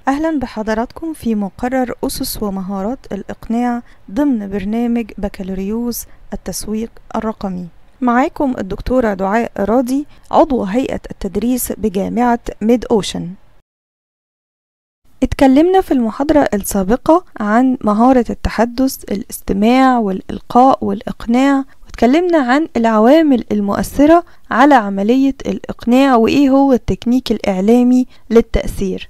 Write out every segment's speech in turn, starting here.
أهلا بحضراتكم في مقرر أسس ومهارات الإقناع ضمن برنامج بكالوريوس التسويق الرقمي معاكم الدكتورة دعاء راضي عضو هيئة التدريس بجامعة ميد أوشن اتكلمنا في المحاضرة السابقة عن مهارة التحدث الاستماع والإلقاء والإقناع واتكلمنا عن العوامل المؤثرة على عملية الإقناع وإيه هو التكنيك الإعلامي للتأثير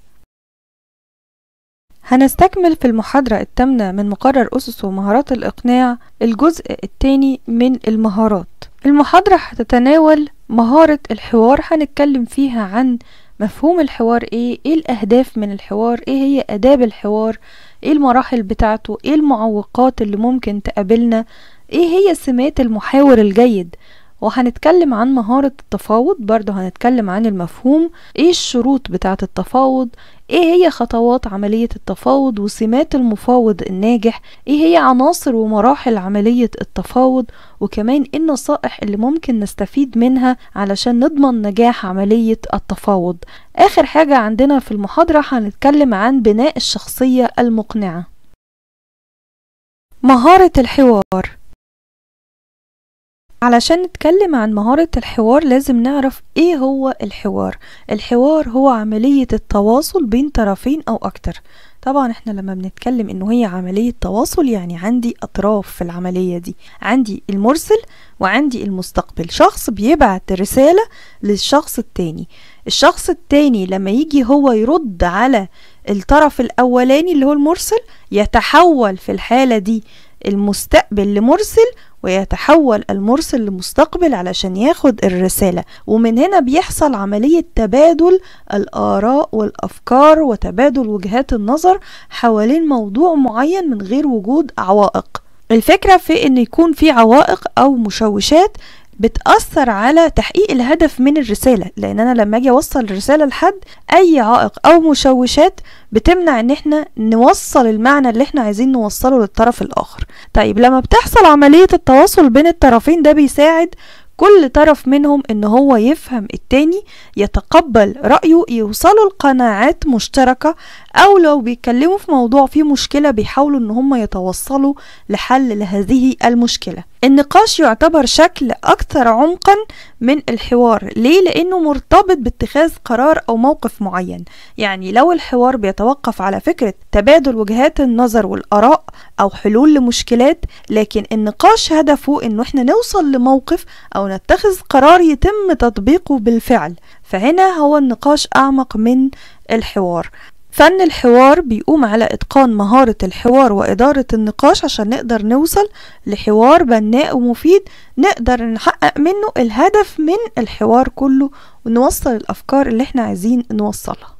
هنستكمل في المحاضرة الثامنة من مقرر أسس ومهارات الإقناع الجزء الثاني من المهارات المحاضرة هتتناول مهارة الحوار هنتكلم فيها عن مفهوم الحوار ايه ايه الأهداف من الحوار ايه هي آداب الحوار ايه المراحل بتاعته ايه المعوقات اللي ممكن تقابلنا ايه هي سمات المحاور الجيد وهنتكلم عن مهارة التفاوض برضه هنتكلم عن المفهوم ايه الشروط بتاعة التفاوض ايه هي خطوات عملية التفاوض وسمات المفاوض الناجح ايه هي عناصر ومراحل عملية التفاوض وكمان ايه النصائح اللي ممكن نستفيد منها علشان نضمن نجاح عملية التفاوض اخر حاجة عندنا في المحاضرة هنتكلم عن بناء الشخصية المقنعة مهارة الحوار علشان نتكلم عن مهارة الحوار لازم نعرف ايه هو الحوار الحوار هو عملية التواصل بين طرفين او اكتر طبعا احنا لما بنتكلم انه هي عملية تواصل يعني عندي اطراف في العملية دي عندي المرسل وعندي المستقبل شخص بيبعت رسالة للشخص التاني الشخص التاني لما يجي هو يرد على الطرف الاولاني اللي هو المرسل يتحول في الحالة دي المستقبل لمرسل ويتحول المرسل لمستقبل علشان ياخد الرسالة ومن هنا بيحصل عملية تبادل الآراء والأفكار وتبادل وجهات النظر حوالين موضوع معين من غير وجود عوائق الفكرة في ان يكون في عوائق او مشوشات بتأثر على تحقيق الهدف من الرسالة لأن أنا لما أجي أوصل الرسالة لحد أي عائق أو مشوشات بتمنع إن إحنا نوصل المعنى اللي إحنا عايزين نوصله للطرف الآخر طيب لما بتحصل عملية التواصل بين الطرفين ده بيساعد كل طرف منهم ان هو يفهم التاني يتقبل رأيه يوصلوا لقناعات مشتركة او لو بيتكلموا في موضوع فيه مشكلة بيحاولوا ان هم يتوصلوا لحل لهذه المشكلة النقاش يعتبر شكل اكثر عمقا من الحوار ليه لانه مرتبط باتخاذ قرار او موقف معين يعني لو الحوار بيتوقف على فكرة تبادل وجهات النظر والاراء او حلول لمشكلات لكن النقاش هدفه انه احنا نوصل لموقف او نتخذ قرار يتم تطبيقه بالفعل فهنا هو النقاش اعمق من الحوار فن الحوار بيقوم على إتقان مهارة الحوار وإدارة النقاش عشان نقدر نوصل لحوار بناء ومفيد نقدر نحقق منه الهدف من الحوار كله ونوصل الأفكار اللي احنا عايزين نوصلها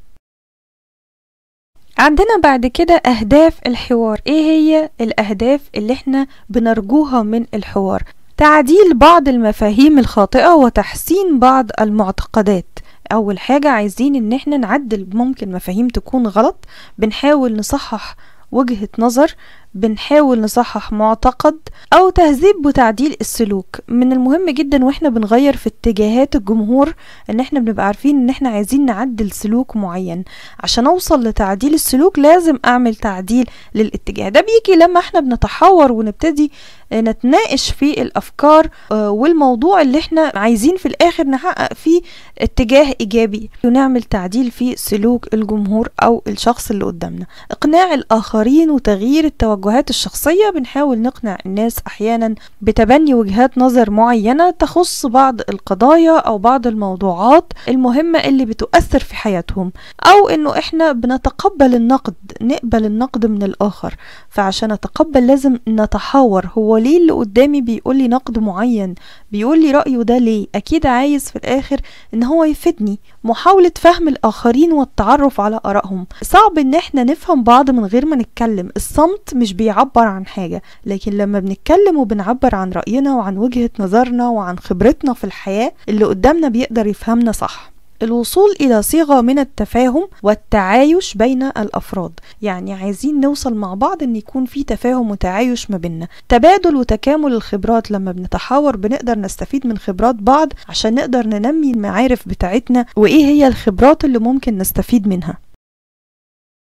عندنا بعد كده أهداف الحوار إيه هي الأهداف اللي احنا بنرجوها من الحوار تعديل بعض المفاهيم الخاطئة وتحسين بعض المعتقدات اول حاجة عايزين ان احنا نعدل ممكن مفاهيم تكون غلط بنحاول نصحح وجهة نظر بنحاول نصحح معتقد او تهذيب وتعديل السلوك من المهم جدا واحنا بنغير في اتجاهات الجمهور ان احنا بنبقى عارفين ان احنا عايزين نعدل سلوك معين عشان اوصل لتعديل السلوك لازم اعمل تعديل للاتجاه ده بيجي لما احنا بنتحاور ونبتدي نتناقش في الافكار والموضوع اللي احنا عايزين في الاخر نحقق فيه اتجاه ايجابي ونعمل تعديل في سلوك الجمهور او الشخص اللي قدامنا اقناع الاخرين وتغيير التوجهات الشخصية بنحاول نقنع الناس احيانا بتبني وجهات نظر معينة تخص بعض القضايا او بعض الموضوعات المهمة اللي بتؤثر في حياتهم او انه احنا بنتقبل النقد نقبل النقد من الاخر فعشان اتقبل لازم نتحاور هو ليه اللي قدامي بيقول لي نقد معين بيقول لي رأيه ده ليه أكيد عايز في الآخر إن هو يفيدني محاولة فهم الآخرين والتعرف على آرائهم صعب إن احنا نفهم بعض من غير ما نتكلم الصمت مش بيعبر عن حاجة لكن لما بنتكلم وبنعبر عن رأينا وعن وجهة نظرنا وعن خبرتنا في الحياة اللي قدامنا بيقدر يفهمنا صح الوصول إلى صيغة من التفاهم والتعايش بين الأفراد يعني عايزين نوصل مع بعض إن يكون في تفاهم وتعايش ما بيننا تبادل وتكامل الخبرات لما بنتحاور بنقدر نستفيد من خبرات بعض عشان نقدر ننمي المعارف بتاعتنا وإيه هي الخبرات اللي ممكن نستفيد منها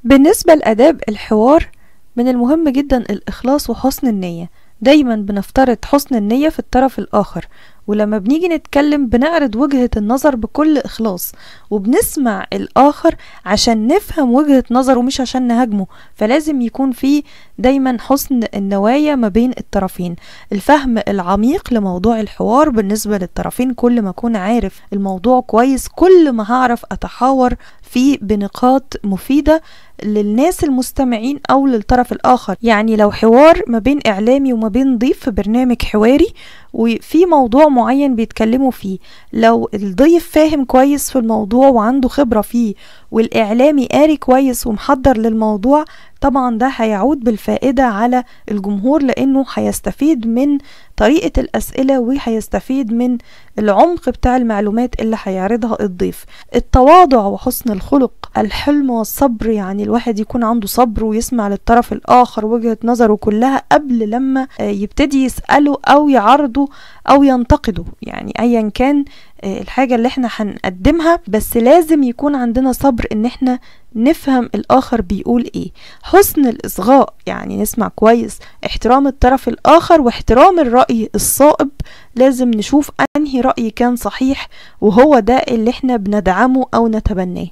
بالنسبة لآداب الحوار من المهم جدا الإخلاص وحسن النية دايما بنفترض حسن النية في الطرف الآخر ولما بنيجي نتكلم بنعرض وجهة النظر بكل إخلاص وبنسمع الآخر عشان نفهم وجهة نظره مش عشان نهاجمه فلازم يكون في دايما حسن النوايا ما بين الطرفين الفهم العميق لموضوع الحوار بالنسبة للطرفين كل ما أكون عارف الموضوع كويس كل ما هعرف أتحاور فيه بنقاط مفيدة للناس المستمعين أو للطرف الآخر يعني لو حوار ما بين إعلامي وما بين ضيف في برنامج حواري وفي موضوع معين بيتكلموا فيه لو الضيف فاهم كويس في الموضوع وعنده خبرة فيه والإعلامي قاري كويس ومحضر للموضوع طبعا ده هيعود بالفائدة على الجمهور لأنه هيستفيد من طريقة الأسئلة وهيستفيد من العمق بتاع المعلومات اللي هيعرضها الضيف التواضع وحسن الخلق الحلم والصبر يعني الواحد يكون عنده صبر ويسمع للطرف الآخر وجهة نظره كلها قبل لما يبتدي يسأله أو يعرضه أو ينتقده يعني أيا كان الحاجة اللي احنا هنقدمها بس لازم يكون عندنا صبر ان احنا نفهم الآخر بيقول ايه حسن الإصغاء يعني نسمع كويس احترام الطرف الآخر واحترام الرأي الصائب لازم نشوف أنهي رأي كان صحيح وهو ده اللي احنا بندعمه أو نتبناه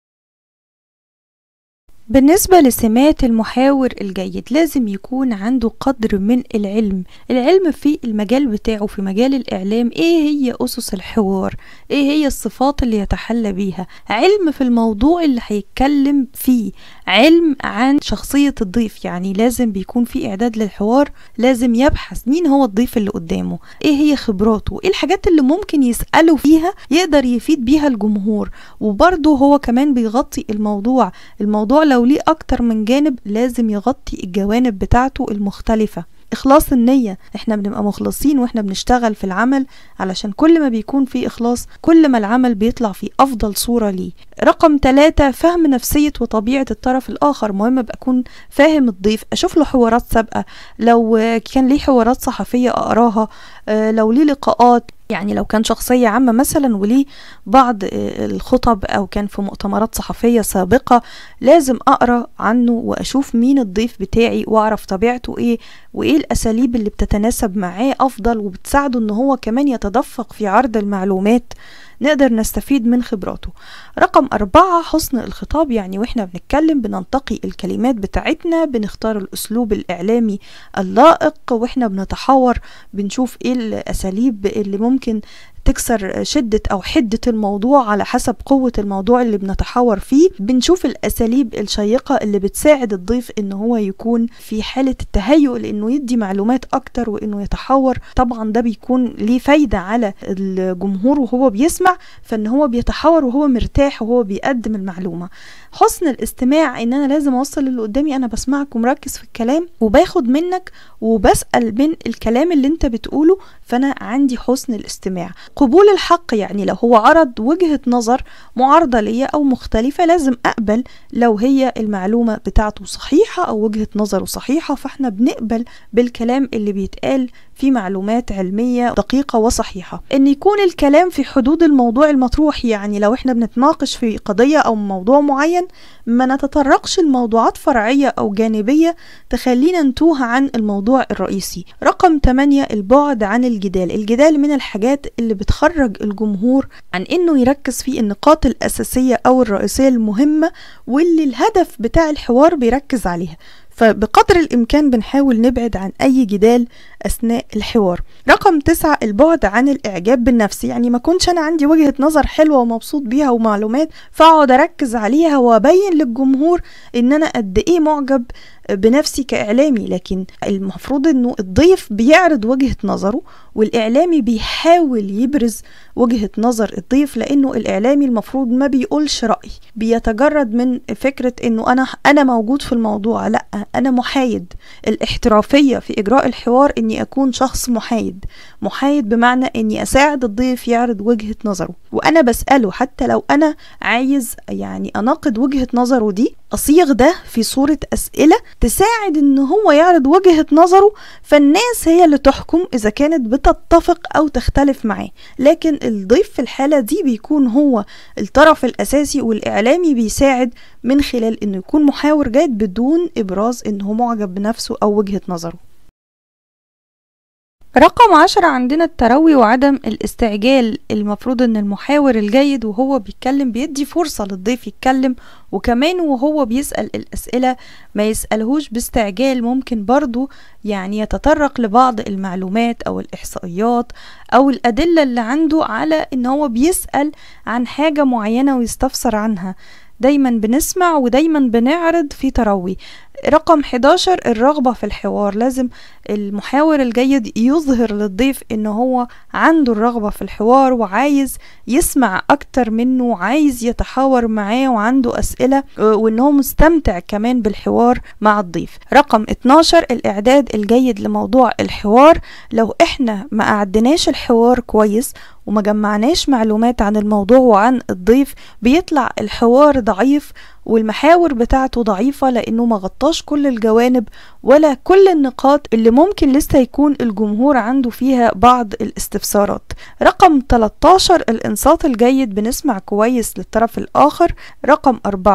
بالنسبة لسمات المحاور الجيد لازم يكون عنده قدر من العلم العلم في المجال بتاعه في مجال الإعلام ايه هي أسس الحوار ايه هي الصفات اللي يتحلى بيها علم في الموضوع اللي هيتكلم فيه علم عن شخصية الضيف يعني لازم بيكون في إعداد للحوار لازم يبحث مين هو الضيف اللي قدامه ايه هي خبراته ايه الحاجات اللي ممكن يسأله فيها يقدر يفيد بيها الجمهور وبرضه هو كمان بيغطي الموضوع الموضوع لو ليه أكتر من جانب لازم يغطي الجوانب بتاعته المختلفة إخلاص النية إحنا بنبقى مخلصين وإحنا بنشتغل في العمل علشان كل ما بيكون في إخلاص كل ما العمل بيطلع في أفضل صورة ليه رقم ثلاثة فهم نفسية وطبيعة الطرف الآخر مهم أبقى أكون فاهم الضيف أشوف له حوارات سابقة لو كان ليه حوارات صحفية أقراها لو ليه لقاءات يعني لو كان شخصية عامة مثلا وليه بعض الخطب أو كان في مؤتمرات صحفية سابقة لازم أقرأ عنه وأشوف مين الضيف بتاعي وأعرف طبيعته إيه وإيه الأساليب اللي بتتناسب معاه أفضل وبتساعده إن هو كمان يتدفق في عرض المعلومات نقدر نستفيد من خبراته رقم أربعة حسن الخطاب يعني وإحنا بنتكلم بننتقي الكلمات بتاعتنا بنختار الأسلوب الإعلامي اللائق وإحنا بنتحاور بنشوف إيه الأساليب اللي ممكن تكسر شدة أو حدة الموضوع على حسب قوة الموضوع اللي بنتحاور فيه بنشوف الأساليب الشيقة اللي بتساعد الضيف إن هو يكون في حالة التهيؤ لأنه يدي معلومات أكتر وإنه يتحاور طبعا ده بيكون ليه فايدة على الجمهور وهو بيسمع فإن هو بيتحاور وهو مرتاح وهو بيقدم المعلومة حسن الاستماع ان انا لازم اوصل اللي قدامي انا بسمعك ومركز في الكلام وباخد منك وبسأل من الكلام اللي انت بتقوله فانا عندي حسن الاستماع قبول الحق يعني لو هو عرض وجهة نظر معارضة ليا او مختلفة لازم اقبل لو هي المعلومة بتاعته صحيحة او وجهة نظره صحيحة فاحنا بنقبل بالكلام اللي بيتقال في معلومات علمية دقيقة وصحيحة ان يكون الكلام في حدود الموضوع المطروح يعني لو احنا بنتناقش في قضية او موضوع معين ما نتطرقش لموضوعات فرعية او جانبية تخلينا نتوه عن الموضوع الرئيسي رقم 8 البعد عن الجدال الجدال من الحاجات اللي بتخرج الجمهور عن انه يركز في النقاط الاساسية او الرئيسية المهمة واللي الهدف بتاع الحوار بيركز عليها فبقدر الإمكان بنحاول نبعد عن أي جدال أثناء الحوار رقم تسعة البعد عن الإعجاب بالنفس يعني ما كنتش أنا عندي وجهة نظر حلوة ومبسوط بيها ومعلومات فأقعد أركز عليها وأبين للجمهور إن أنا قد إيه معجب بنفسي كإعلامي لكن المفروض إنه الضيف بيعرض وجهة نظره والإعلامي بيحاول يبرز وجهة نظر الضيف لأنه الإعلامي المفروض ما بيقولش رأي بيتجرد من فكرة إنه أنا أنا موجود في الموضوع لأ أنا محايد الاحترافية في إجراء الحوار إني أكون شخص محايد محايد بمعنى إني أساعد الضيف يعرض وجهة نظره وأنا بسأله حتى لو أنا عايز يعني أناقض وجهة نظره دي أصيغ ده في صورة أسئلة تساعد ان هو يعرض وجهة نظره فالناس هي اللي تحكم اذا كانت بتتفق او تختلف معاه لكن الضيف في الحالة دي بيكون هو الطرف الاساسي والاعلامي بيساعد من خلال انه يكون محاور جيد بدون ابراز انه معجب بنفسه او وجهة نظره رقم عشرة عندنا التروي وعدم الاستعجال المفروض ان المحاور الجيد وهو بيتكلم بيدي فرصة للضيف يتكلم وكمان وهو بيسأل الأسئلة ما يسألهوش باستعجال ممكن برضو يعني يتطرق لبعض المعلومات أو الإحصائيات أو الأدلة اللي عنده على ان هو بيسأل عن حاجة معينة ويستفسر عنها دايما بنسمع ودايما بنعرض في تروي رقم 11 الرغبة في الحوار لازم المحاور الجيد يظهر للضيف ان هو عنده الرغبة في الحوار وعايز يسمع اكتر منه وعايز يتحاور معاه وعنده اسئلة وان هو مستمتع كمان بالحوار مع الضيف رقم 12 الاعداد الجيد لموضوع الحوار لو احنا ما اعدناش الحوار كويس وما جمعناش معلومات عن الموضوع وعن الضيف بيطلع الحوار ضعيف والمحاور بتاعته ضعيفة لأنه ما غطاش كل الجوانب ولا كل النقاط اللي ممكن لسه يكون الجمهور عنده فيها بعض الاستفسارات رقم 13 الإنصات الجيد بنسمع كويس للطرف الآخر رقم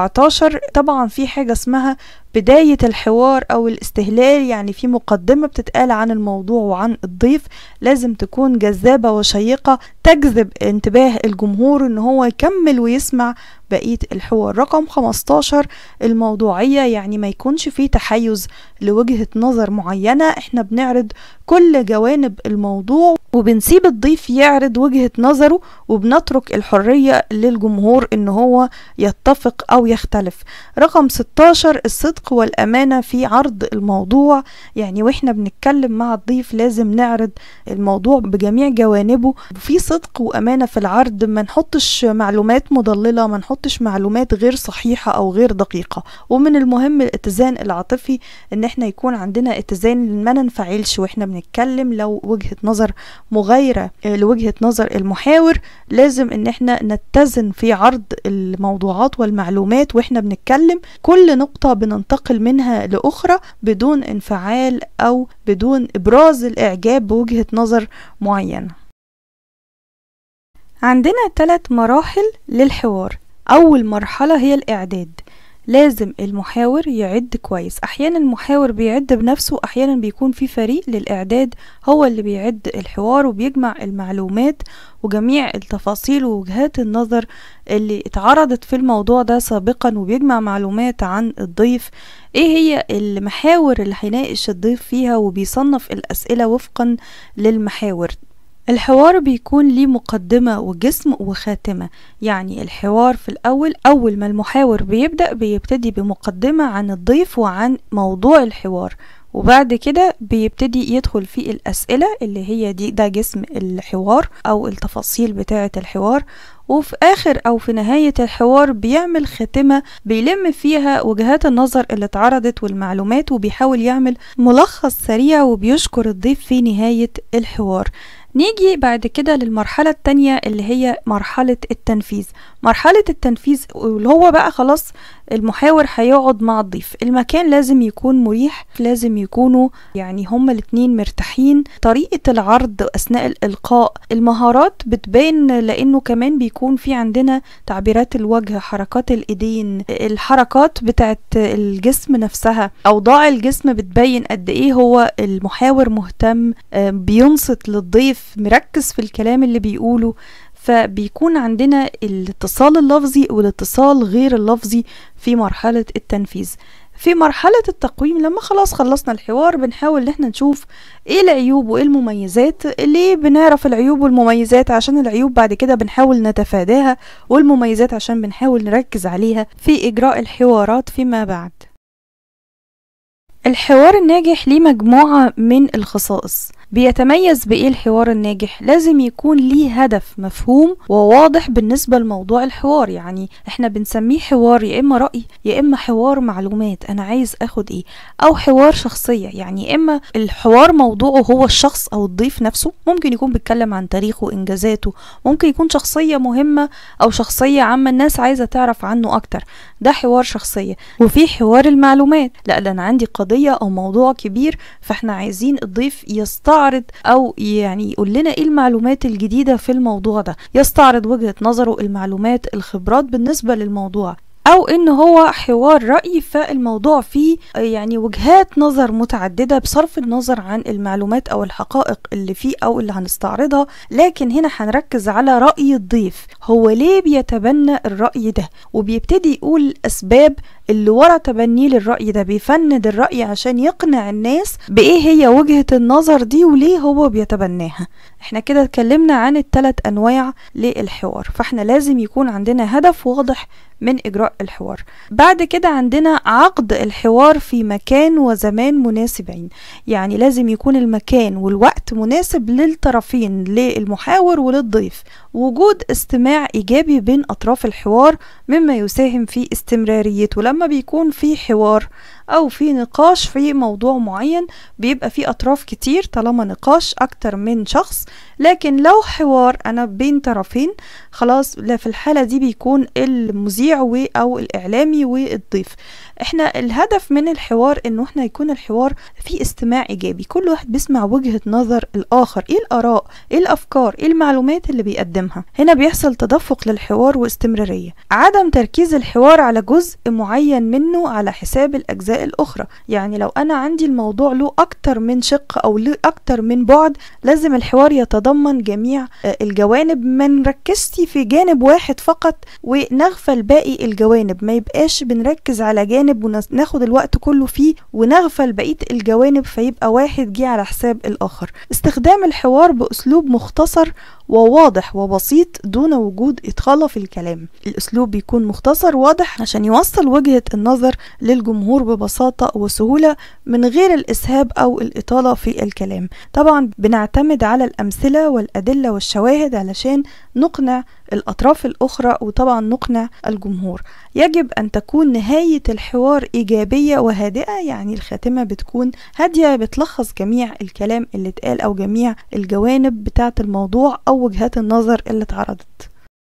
14 طبعا في حاجة اسمها بداية الحوار أو الاستهلال يعني في مقدمة بتتقال عن الموضوع وعن الضيف لازم تكون جذابة وشيقة تجذب انتباه الجمهور ان هو يكمل ويسمع بقية الحوار رقم 15 الموضوعية يعني ما يكونش فيه تحيز لوجهة نظر معينة احنا بنعرض كل جوانب الموضوع وبنسيب الضيف يعرض وجهة نظره وبنترك الحرية للجمهور ان هو يتفق او يختلف رقم 16 الصدق والامانة في عرض الموضوع يعني واحنا بنتكلم مع الضيف لازم نعرض الموضوع بجميع جوانبه في صدق وامانة في العرض ما نحطش معلومات مضللة ما نحطش معلومات غير صحيحة او غير دقيقة ومن المهم الاتزان العاطفي ان احنا يكون عندنا اتزان ما ننفعلش واحنا بنتكلم لو وجهة نظر مغايرة لوجهة نظر المحاور لازم ان احنا نتزن في عرض الموضوعات والمعلومات واحنا بنتكلم كل نقطة بننتقل منها لأخرى بدون انفعال أو بدون إبراز الإعجاب بوجهة نظر معينة عندنا ثلاث مراحل للحوار أول مرحلة هي الإعداد لازم المحاور يعد كويس احيانا المحاور بيعد بنفسه احيانا بيكون في فريق للاعداد هو اللي بيعد الحوار وبيجمع المعلومات وجميع التفاصيل ووجهات النظر اللي اتعرضت في الموضوع ده سابقا وبيجمع معلومات عن الضيف ايه هي المحاور اللي هيناقش الضيف فيها وبيصنف الاسئلة وفقا للمحاور الحوار بيكون ليه مقدمة وجسم وخاتمة يعني الحوار في الأول أول ما المحاور بيبدأ بيبتدي بمقدمة عن الضيف وعن موضوع الحوار وبعد كده بيبتدي يدخل في الأسئلة اللي هي دي ده جسم الحوار أو التفاصيل بتاعة الحوار وفي آخر أو في نهاية الحوار بيعمل خاتمة بيلم فيها وجهات النظر اللي اتعرضت والمعلومات وبيحاول يعمل ملخص سريع وبيشكر الضيف في نهاية الحوار نيجي بعد كده للمرحلة التانية اللي هي مرحلة التنفيذ مرحلة التنفيذ اللي هو بقى خلاص المحاور هيقعد مع الضيف المكان لازم يكون مريح لازم يكونوا يعني هما الاتنين مرتاحين طريقة العرض أثناء الإلقاء المهارات بتبان لأنه كمان بيكون في عندنا تعبيرات الوجه حركات الإيدين الحركات بتاعت الجسم نفسها أوضاع الجسم بتبين قد إيه هو المحاور مهتم بينصت للضيف مركز في الكلام اللي بيقوله فبيكون عندنا الاتصال اللفظي والاتصال غير اللفظي في مرحلة التنفيذ في مرحلة التقويم لما خلاص خلصنا الحوار بنحاول ان احنا نشوف ايه العيوب وايه المميزات ليه بنعرف العيوب والمميزات عشان العيوب بعد كده بنحاول نتفاداها والمميزات عشان بنحاول نركز عليها في اجراء الحوارات فيما بعد الحوار الناجح ليه مجموعة من الخصائص بيتميز بإيه الحوار الناجح؟ لازم يكون ليه هدف مفهوم وواضح بالنسبة لموضوع الحوار يعني احنا بنسميه حوار يا إما رأي يا إما حوار معلومات أنا عايز أخد إيه أو حوار شخصية يعني يا إما الحوار موضوعه هو الشخص أو الضيف نفسه ممكن يكون بيتكلم عن تاريخه وإنجازاته ممكن يكون شخصية مهمة أو شخصية عامة الناس عايزة تعرف عنه أكتر ده حوار شخصية وفي حوار المعلومات لا ده أنا عندي قضية أو موضوع كبير فاحنا عايزين الضيف يستعرض أو يعني يقول لنا إيه المعلومات الجديدة في الموضوع ده يستعرض وجهة نظره المعلومات الخبرات بالنسبة للموضوع او ان هو حوار رأي فالموضوع فيه يعني وجهات نظر متعددة بصرف النظر عن المعلومات او الحقائق اللي فيه او اللي هنستعرضها لكن هنا هنركز على رأي الضيف هو ليه بيتبنى الرأي ده وبيبتدي يقول اسباب اللي ورا تبنيه للرأي ده بيفند الرأي عشان يقنع الناس بإيه هي وجهة النظر دي وليه هو بيتبناها احنا كده اتكلمنا عن الثلاث أنواع للحوار فاحنا لازم يكون عندنا هدف واضح من إجراء الحوار بعد كده عندنا عقد الحوار في مكان وزمان مناسبين يعني لازم يكون المكان والوقت مناسب للطرفين للمحاور وللضيف وجود استماع إيجابي بين أطراف الحوار مما يساهم في استمراريته لما بيكون في حوار أو في نقاش في موضوع معين بيبقى في أطراف كتير طالما نقاش أكتر من شخص لكن لو حوار أنا بين طرفين خلاص لا في الحالة دي بيكون المذيع و أو الإعلامي والضيف احنا الهدف من الحوار انه احنا يكون الحوار فيه استماع ايجابي كل واحد بيسمع وجهة نظر الاخر ايه الاراء ايه الافكار ايه المعلومات اللي بيقدمها هنا بيحصل تدفق للحوار واستمرارية عدم تركيز الحوار على جزء معين منه على حساب الاجزاء الاخرى يعني لو انا عندي الموضوع له اكتر من شق او له اكتر من بعد لازم الحوار يتضمن جميع الجوانب ما نركزش في جانب واحد فقط ونغفل باقي الجوانب ما يبقاش بنركز على جانب جانب وناخد الوقت كله فيه ونغفل بقية الجوانب فيبقى واحد جه على حساب الآخر استخدام الحوار بأسلوب مختصر وواضح وبسيط دون وجود إطالة في الكلام الأسلوب بيكون مختصر واضح عشان يوصل وجهة النظر للجمهور ببساطة وسهولة من غير الإسهاب أو الإطالة في الكلام طبعا بنعتمد على الأمثلة والأدلة والشواهد علشان نقنع الأطراف الأخرى وطبعا نقنع الجمهور يجب أن تكون نهاية الحوار إيجابية وهادئة يعني الخاتمة بتكون هادية بتلخص جميع الكلام اللي اتقال أو جميع الجوانب بتاعة الموضوع أو وجهات النظر اللي اتعرضت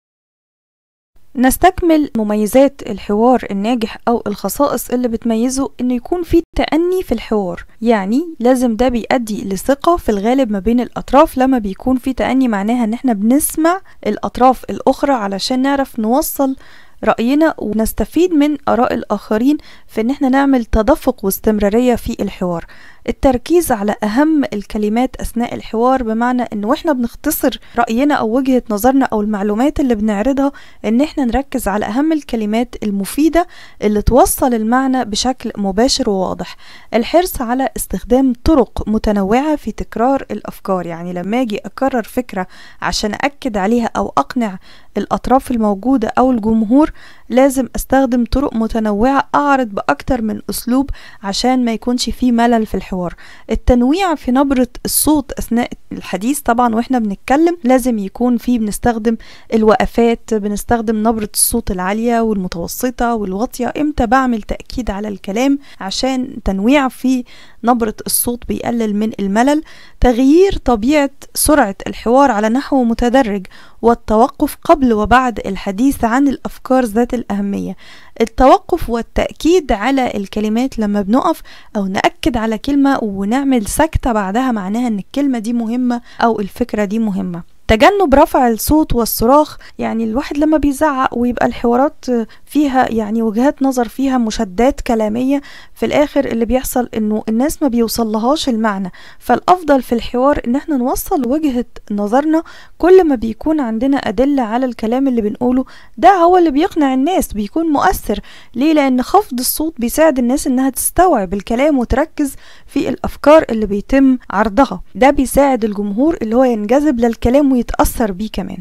نستكمل مميزات الحوار الناجح او الخصائص اللي بتميزه انه يكون في تأني في الحوار يعني لازم ده بيؤدي لثقة في الغالب ما بين الاطراف لما بيكون في تأني معناها ان احنا بنسمع الاطراف الاخرى علشان نعرف نوصل رأينا ونستفيد من آراء الآخرين في إن احنا نعمل تدفق واستمرارية في الحوار التركيز على أهم الكلمات أثناء الحوار بمعنى إن واحنا بنختصر رأينا أو وجهة نظرنا أو المعلومات اللي بنعرضها إن احنا نركز على أهم الكلمات المفيدة اللي توصل المعنى بشكل مباشر وواضح الحرص على استخدام طرق متنوعة في تكرار الأفكار يعني لما أجي أكرر فكرة عشان أكد عليها أو أقنع الأطراف الموجودة أو الجمهور لازم استخدم طرق متنوعة اعرض باكتر من اسلوب عشان ما يكونش فيه ملل في الحوار التنويع في نبرة الصوت اثناء الحديث طبعا واحنا بنتكلم لازم يكون فيه بنستخدم الوقفات بنستخدم نبرة الصوت العالية والمتوسطة والواطية امتى بعمل تأكيد على الكلام عشان تنويع في نبرة الصوت بيقلل من الملل تغيير طبيعة سرعة الحوار على نحو متدرج والتوقف قبل وبعد الحديث عن الأفكار ذات الأهمية التوقف والتأكيد على الكلمات لما بنقف أو نأكد على كلمة ونعمل سكتة بعدها معناها أن الكلمة دي مهمة أو الفكرة دي مهمة تجنب رفع الصوت والصراخ يعني الواحد لما بيزعق ويبقى الحوارات فيها يعني وجهات نظر فيها مشادات كلامية في الآخر اللي بيحصل إنه الناس ما بيوصلهاش المعنى فالأفضل في الحوار إن احنا نوصل وجهة نظرنا كل ما بيكون عندنا أدلة على الكلام اللي بنقوله ده هو اللي بيقنع الناس بيكون مؤثر ليه لأن خفض الصوت بيساعد الناس إنها تستوعب الكلام وتركز في الأفكار اللي بيتم عرضها ده بيساعد الجمهور اللي هو ينجذب للكلام ويتأثر بيه كمان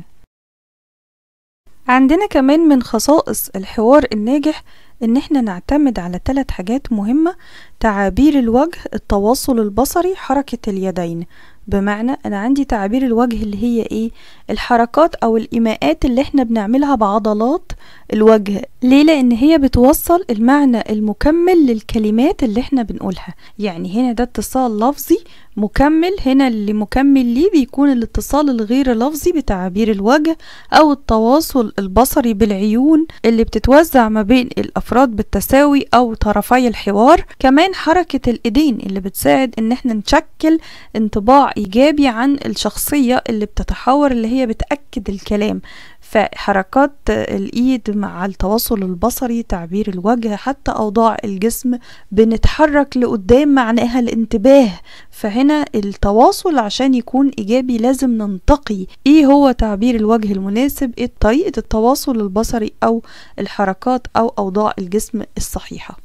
عندنا كمان من خصائص الحوار الناجح ان احنا نعتمد على ثلاث حاجات مهمة تعابير الوجه التواصل البصري حركة اليدين بمعنى انا عندي تعبير الوجه اللي هي ايه الحركات او الايماءات اللي احنا بنعملها بعضلات الوجه ليه لان هي بتوصل المعنى المكمل للكلمات اللي احنا بنقولها يعني هنا ده اتصال لفظي مكمل هنا اللي مكمل ليه بيكون الاتصال الغير لفظي بتعابير الوجه او التواصل البصري بالعيون اللي بتتوزع ما بين الافراد بالتساوي او طرفي الحوار كمان حركة الايدين اللي بتساعد ان احنا نشكل انطباع ايجابي عن الشخصية اللي بتتحور اللي هي بتأكد الكلام فحركات الايد مع التواصل البصري تعبير الوجه حتى اوضاع الجسم بنتحرك لقدام معناها الانتباه فهنا التواصل عشان يكون ايجابي لازم ننتقي ايه هو تعبير الوجه المناسب ايه طريقة التواصل البصري او الحركات او اوضاع الجسم الصحيحة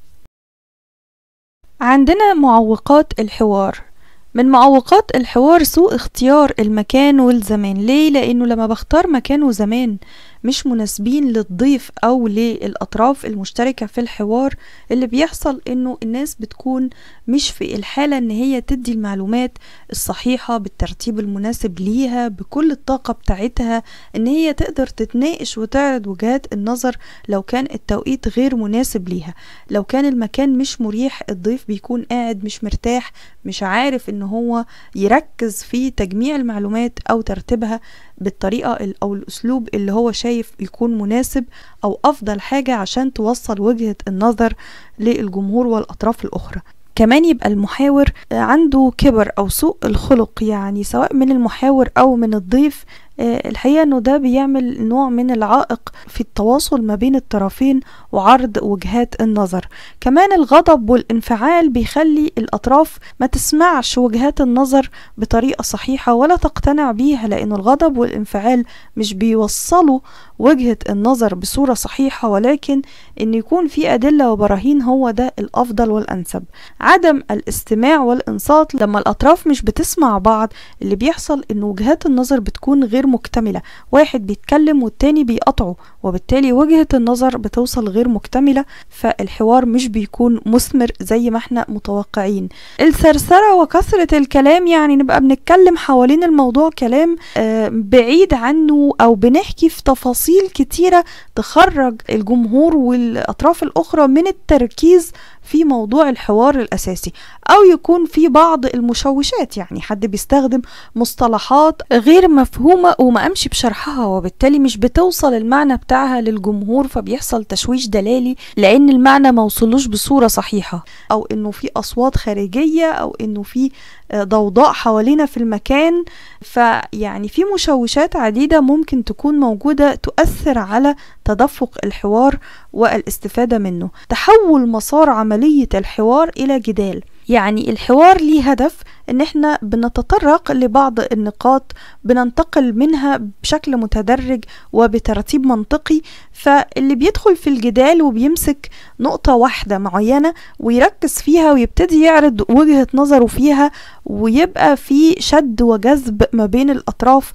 عندنا معوقات الحوار من معوقات الحوار سوء اختيار المكان والزمان ليه لانه لما بختار مكان وزمان مش مناسبين للضيف او للاطراف المشتركه في الحوار اللي بيحصل انه الناس بتكون مش في الحاله ان هي تدي المعلومات الصحيحه بالترتيب المناسب ليها بكل الطاقه بتاعتها ان هي تقدر تتناقش وتعرض وجهات النظر لو كان التوقيت غير مناسب ليها لو كان المكان مش مريح الضيف بيكون قاعد مش مرتاح مش عارف ان هو يركز في تجميع المعلومات او ترتيبها بالطريقة أو الأسلوب اللي هو شايف يكون مناسب أو أفضل حاجة عشان توصل وجهة النظر للجمهور والأطراف الأخرى كمان يبقى المحاور عنده كبر أو سوء الخلق يعني سواء من المحاور أو من الضيف الحقيقة انه ده بيعمل نوع من العائق في التواصل ما بين الطرفين وعرض وجهات النظر كمان الغضب والانفعال بيخلي الاطراف ما تسمعش وجهات النظر بطريقة صحيحة ولا تقتنع بيها لان الغضب والانفعال مش بيوصلوا وجهة النظر بصورة صحيحة ولكن ان يكون في ادلة وبراهين هو ده الافضل والانسب عدم الاستماع والانصات لما الاطراف مش بتسمع بعض اللي بيحصل ان وجهات النظر بتكون غير مكتملة واحد بيتكلم والتاني بيقطعه وبالتالي وجهة النظر بتوصل غير مكتملة فالحوار مش بيكون مثمر زي ما احنا متوقعين الثرثرة وكثرة الكلام يعني نبقى بنتكلم حوالين الموضوع كلام آه بعيد عنه او بنحكي في تفاصيل كتيرة تخرج الجمهور والاطراف الاخرى من التركيز في موضوع الحوار الأساسي أو يكون في بعض المشوشات يعني حد بيستخدم مصطلحات غير مفهومة وما أمشي بشرحها وبالتالي مش بتوصل المعنى بتاعها للجمهور فبيحصل تشويش دلالي لأن المعنى موصلوش بصورة صحيحة أو إنه في أصوات خارجية أو إنه في ضوضاء حوالينا في المكان فيعني في مشوشات عديدة ممكن تكون موجودة تؤثر على تدفق الحوار والاستفادة منه تحول مسار عملية الحوار إلى جدال يعني الحوار ليه هدف ان احنا بنتطرق لبعض النقاط بننتقل منها بشكل متدرج وبترتيب منطقي فاللي بيدخل في الجدال وبيمسك نقطة واحدة معينة ويركز فيها ويبتدي يعرض وجهة نظره فيها ويبقى في شد وجذب ما بين الأطراف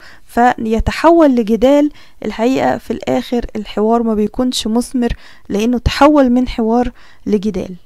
فيتحول لجدال الحقيقة في الآخر الحوار ما بيكونش مثمر لأنه تحول من حوار لجدال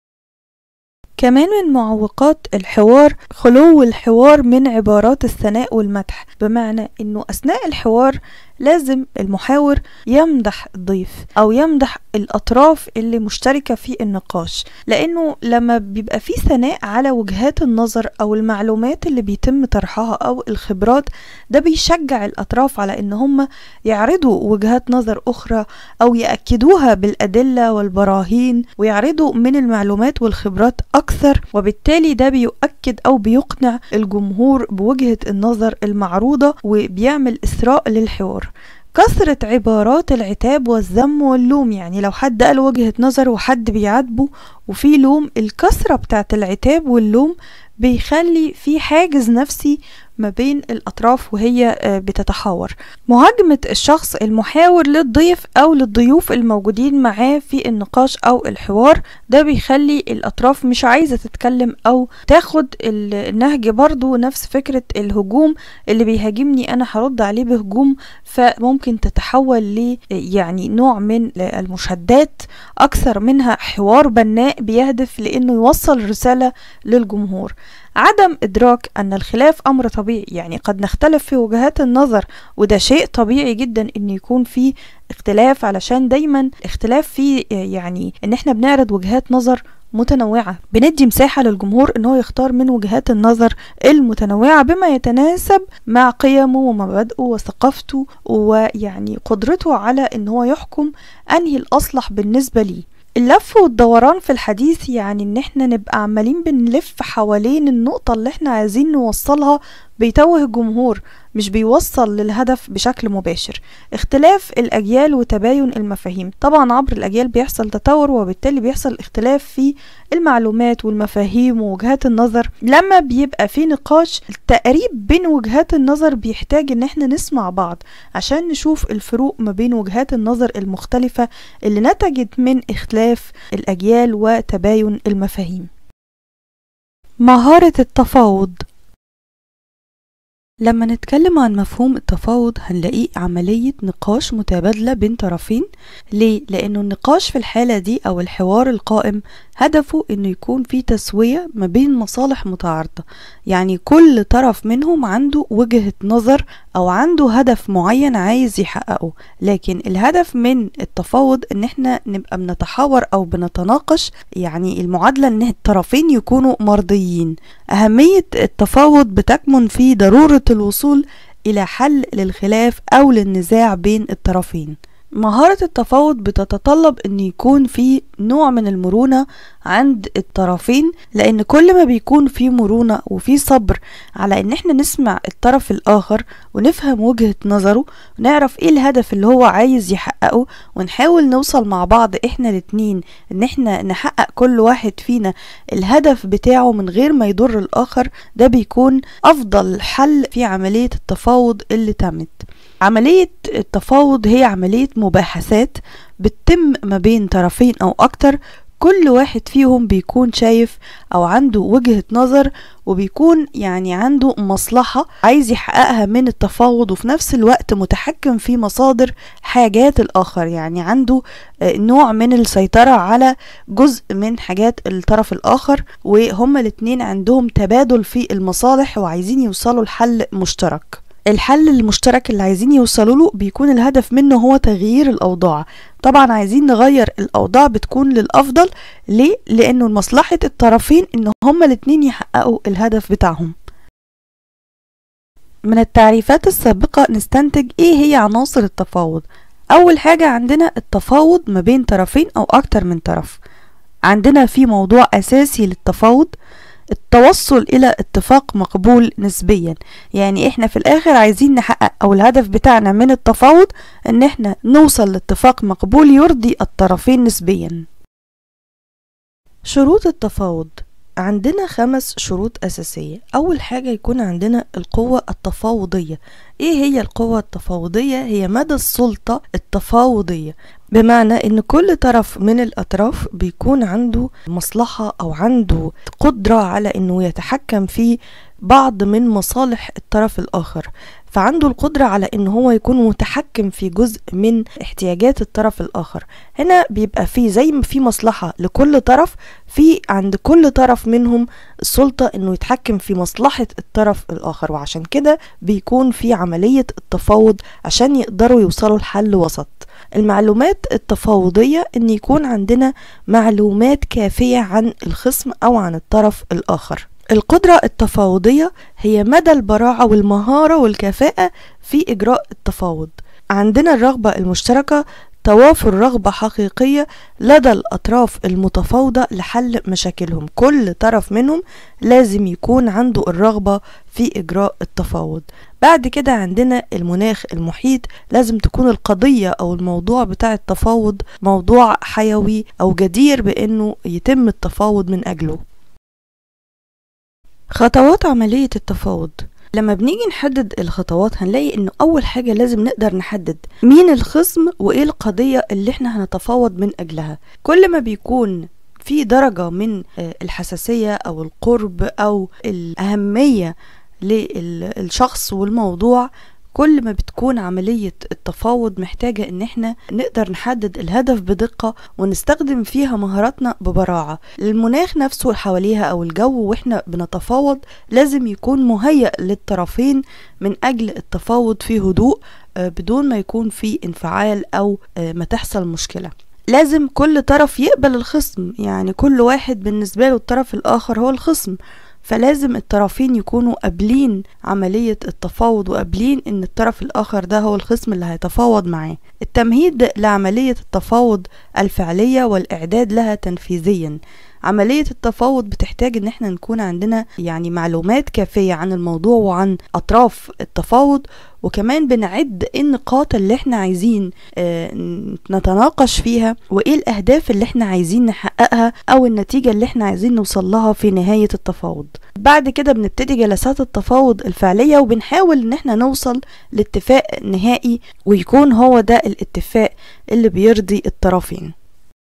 كمان من معوقات الحوار خلو الحوار من عبارات الثناء والمدح بمعنى انه اثناء الحوار لازم المحاور يمدح الضيف او يمدح الاطراف اللي مشتركة في النقاش لانه لما بيبقى في ثناء على وجهات النظر او المعلومات اللي بيتم طرحها او الخبرات ده بيشجع الاطراف على ان هم يعرضوا وجهات نظر اخرى او ياكدوها بالادله والبراهين ويعرضوا من المعلومات والخبرات اكثر وبالتالي ده بيؤكد او بيقنع الجمهور بوجهه النظر المعروضه وبيعمل اثراء للحوار كثرة عبارات العتاب والذم واللوم يعني لو حد قال وجهة نظر وحد بيعاتبه وفي لوم الكثرة بتاعت العتاب واللوم بيخلي في حاجز نفسي ما بين الأطراف وهي بتتحاور مهاجمة الشخص المحاور للضيف أو للضيوف الموجودين معاه في النقاش أو الحوار ده بيخلي الأطراف مش عايزة تتكلم أو تاخد النهج برضو نفس فكرة الهجوم اللي بيهاجمني أنا هرد عليه بهجوم فممكن تتحول ل يعني نوع من المشادات أكثر منها حوار بناء البناء بيهدف لأنه يوصل رسالة للجمهور عدم إدراك أن الخلاف أمر طبيعي يعني قد نختلف في وجهات النظر وده شيء طبيعي جدا أن يكون في اختلاف علشان دايما اختلاف فيه يعني ان احنا بنعرض وجهات نظر متنوعة بندي مساحة للجمهور ان هو يختار من وجهات النظر المتنوعة بما يتناسب مع قيمه ومبادئه وثقافته ويعني قدرته على ان هو يحكم انهي الاصلح بالنسبة ليه اللف والدوران في الحديث يعني ان احنا نبقى عمالين بنلف حوالين النقطة اللي احنا عايزين نوصلها بيتوه الجمهور مش بيوصل للهدف بشكل مباشر اختلاف الأجيال وتباين المفاهيم طبعا عبر الأجيال بيحصل تطور وبالتالي بيحصل اختلاف في المعلومات والمفاهيم ووجهات النظر لما بيبقى في نقاش التقريب بين وجهات النظر بيحتاج ان احنا نسمع بعض عشان نشوف الفروق ما بين وجهات النظر المختلفة اللي نتجت من اختلاف الأجيال وتباين المفاهيم مهارة التفاوض لما نتكلم عن مفهوم التفاوض هنلاقيه عملية نقاش متبادلة بين طرفين ليه؟ لأنه النقاش في الحالة دي أو الحوار القائم هدفه إنه يكون في تسوية ما بين مصالح متعارضة يعني كل طرف منهم عنده وجهة نظر أو عنده هدف معين عايز يحققه لكن الهدف من التفاوض إن احنا نبقى بنتحاور أو بنتناقش يعني المعادلة إن الطرفين يكونوا مرضيين أهمية التفاوض بتكمن في ضرورة الوصول إلى حل للخلاف أو للنزاع بين الطرفين مهارة التفاوض بتتطلب ان يكون في نوع من المرونة عند الطرفين لان كل ما بيكون في مرونة وفي صبر على ان احنا نسمع الطرف الاخر ونفهم وجهة نظره ونعرف ايه الهدف اللي هو عايز يحققه ونحاول نوصل مع بعض احنا الاتنين ان احنا نحقق كل واحد فينا الهدف بتاعه من غير ما يضر الاخر ده بيكون افضل حل في عملية التفاوض اللي تمت عملية التفاوض هي عملية مباحثات بتتم ما بين طرفين أو أكتر كل واحد فيهم بيكون شايف أو عنده وجهة نظر وبيكون يعني عنده مصلحة عايز يحققها من التفاوض وفي نفس الوقت متحكم في مصادر حاجات الآخر يعني عنده نوع من السيطرة على جزء من حاجات الطرف الآخر وهما الاتنين عندهم تبادل في المصالح وعايزين يوصلوا لحل مشترك الحل المشترك اللي عايزين يوصلوا له بيكون الهدف منه هو تغيير الأوضاع طبعا عايزين نغير الأوضاع بتكون للأفضل ليه؟ لأنه مصلحة الطرفين إن هما الاتنين يحققوا الهدف بتاعهم من التعريفات السابقة نستنتج ايه هي عناصر التفاوض أول حاجة عندنا التفاوض ما بين طرفين أو أكتر من طرف عندنا في موضوع أساسي للتفاوض التوصل الى اتفاق مقبول نسبيا يعني احنا في الاخر عايزين نحقق او الهدف بتاعنا من التفاوض ان احنا نوصل لاتفاق مقبول يرضي الطرفين نسبيا شروط التفاوض عندنا خمس شروط أساسية أول حاجة يكون عندنا القوة التفاوضية إيه هي القوة التفاوضية؟ هي مدى السلطة التفاوضية بمعنى ان كل طرف من الاطراف بيكون عنده مصلحة او عنده قدرة على انه يتحكم في بعض من مصالح الطرف الاخر فعنده القدرة على ان هو يكون متحكم في جزء من احتياجات الطرف الاخر هنا بيبقى في زي ما في مصلحة لكل طرف في عند كل طرف منهم السلطة انه يتحكم في مصلحة الطرف الاخر وعشان كده بيكون في عملية التفاوض عشان يقدروا يوصلوا لحل وسط المعلومات التفاوضية ان يكون عندنا معلومات كافية عن الخصم او عن الطرف الاخر القدرة التفاوضية هي مدى البراعة والمهارة والكفاءة في إجراء التفاوض عندنا الرغبة المشتركة توافر رغبة حقيقية لدى الأطراف المتفاوضة لحل مشاكلهم كل طرف منهم لازم يكون عنده الرغبة في إجراء التفاوض بعد كده عندنا المناخ المحيط لازم تكون القضية أو الموضوع بتاع التفاوض موضوع حيوي أو جدير بأنه يتم التفاوض من أجله خطوات عملية التفاوض لما بنيجي نحدد الخطوات هنلاقي انه اول حاجة لازم نقدر نحدد مين الخصم وايه القضية اللي احنا هنتفاوض من اجلها كل ما بيكون في درجة من الحساسية او القرب او الاهمية للشخص والموضوع كل ما بتكون عملية التفاوض محتاجة ان احنا نقدر نحدد الهدف بدقة ونستخدم فيها مهاراتنا ببراعة المناخ نفسه حواليها او الجو واحنا بنتفاوض لازم يكون مهيأ للطرفين من اجل التفاوض في هدوء آه، بدون ما يكون في انفعال او آه، ما تحصل مشكلة لازم كل طرف يقبل الخصم يعني كل واحد بالنسبة له الطرف الآخر هو الخصم فلازم الطرفين يكونوا قابلين عملية التفاوض وقابلين ان الطرف الاخر ده هو الخصم اللي هيتفاوض معاه التمهيد لعملية التفاوض الفعلية والاعداد لها تنفيذيا عملية التفاوض بتحتاج ان احنا نكون عندنا يعني معلومات كافية عن الموضوع وعن اطراف التفاوض وكمان بنعد ايه النقاط اللي احنا عايزين اه نتناقش فيها وايه الاهداف اللي احنا عايزين نحققها او النتيجة اللي احنا عايزين نوصل لها في نهاية التفاوض بعد كده بنبتدي جلسات التفاوض الفعلية وبنحاول ان احنا نوصل لاتفاق نهائي ويكون هو ده الاتفاق اللي بيرضي الطرفين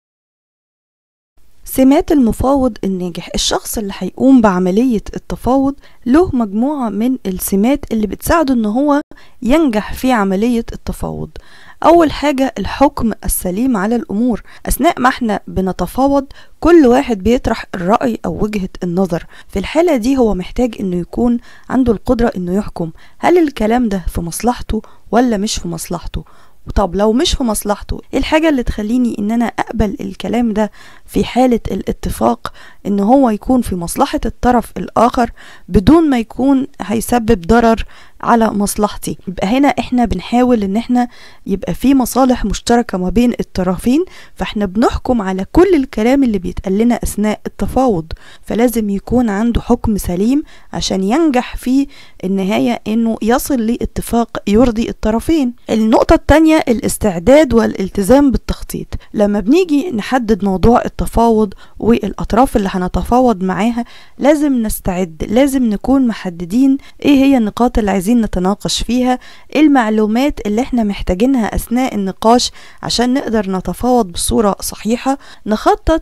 سمات المفاوض الناجح الشخص اللي هيقوم بعملية التفاوض له مجموعة من السمات اللي بتساعده ان هو ينجح في عملية التفاوض اول حاجة الحكم السليم على الامور اثناء ما احنا بنتفاوض كل واحد بيطرح الرأي او وجهة النظر في الحالة دي هو محتاج انه يكون عنده القدرة انه يحكم هل الكلام ده في مصلحته ولا مش في مصلحته طب لو مش في مصلحته ايه الحاجة اللي تخليني ان انا اقبل الكلام ده في حالة الاتفاق ان هو يكون في مصلحة الطرف الاخر بدون ما يكون هيسبب ضرر على مصلحتي يبقى هنا احنا بنحاول ان احنا يبقى في مصالح مشتركة ما بين الطرفين فاحنا بنحكم على كل الكلام اللي بيتقال لنا اثناء التفاوض فلازم يكون عنده حكم سليم عشان ينجح في النهاية انه يصل لاتفاق يرضي الطرفين النقطة التانية الاستعداد والالتزام بالتخطيط لما بنيجي نحدد موضوع التفاوض والاطراف اللي هنتفاوض معاها لازم نستعد لازم نكون محددين ايه هي النقاط اللي عايزين نتناقش فيها ايه المعلومات اللي احنا محتاجينها اثناء النقاش عشان نقدر نتفاوض بصورة صحيحة نخطط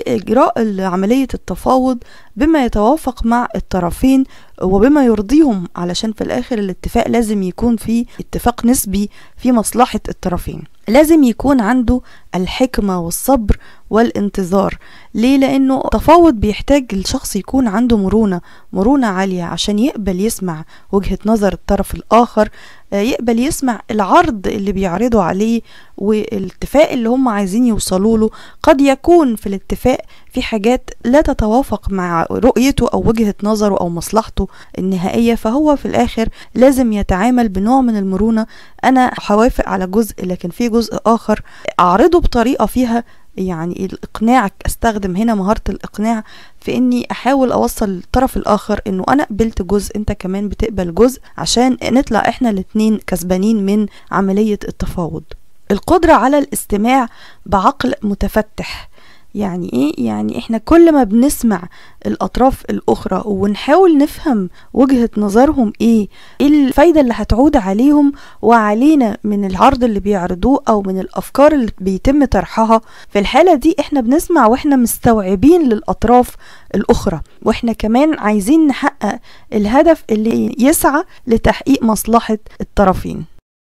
لاجراء عملية التفاوض بما يتوافق مع الطرفين وبما يرضيهم علشان في الاخر الاتفاق لازم يكون فيه اتفاق نسبي في مصلحة الطرفين لازم يكون عنده الحكمة والصبر والانتظار ليه لانه تفاوض بيحتاج الشخص يكون عنده مرونة مرونة عالية عشان يقبل يسمع وجهة نظر الطرف الاخر يقبل يسمع العرض اللي بيعرضوا عليه والاتفاق اللي هم عايزين يوصلوا له قد يكون في الاتفاق في حاجات لا تتوافق مع رؤيته او وجهة نظره او مصلحته النهائية فهو في الاخر لازم يتعامل بنوع من المرونة انا هوافق على جزء لكن في جزء اخر اعرضه بطريقة فيها يعني الاقناع استخدم هنا مهارة الاقناع في اني احاول اوصل للطرف الاخر انه انا قبلت جزء انت كمان بتقبل جزء عشان نطلع احنا الاتنين كسبانين من عملية التفاوض القدرة على الاستماع بعقل متفتح يعني ايه يعني احنا كل ما بنسمع الاطراف الاخرى ونحاول نفهم وجهة نظرهم ايه ايه الفايدة اللي هتعود عليهم وعلينا من العرض اللي بيعرضوه او من الافكار اللي بيتم طرحها في الحالة دي احنا بنسمع واحنا مستوعبين للاطراف الاخرى واحنا كمان عايزين نحقق الهدف اللي يسعى لتحقيق مصلحة الطرفين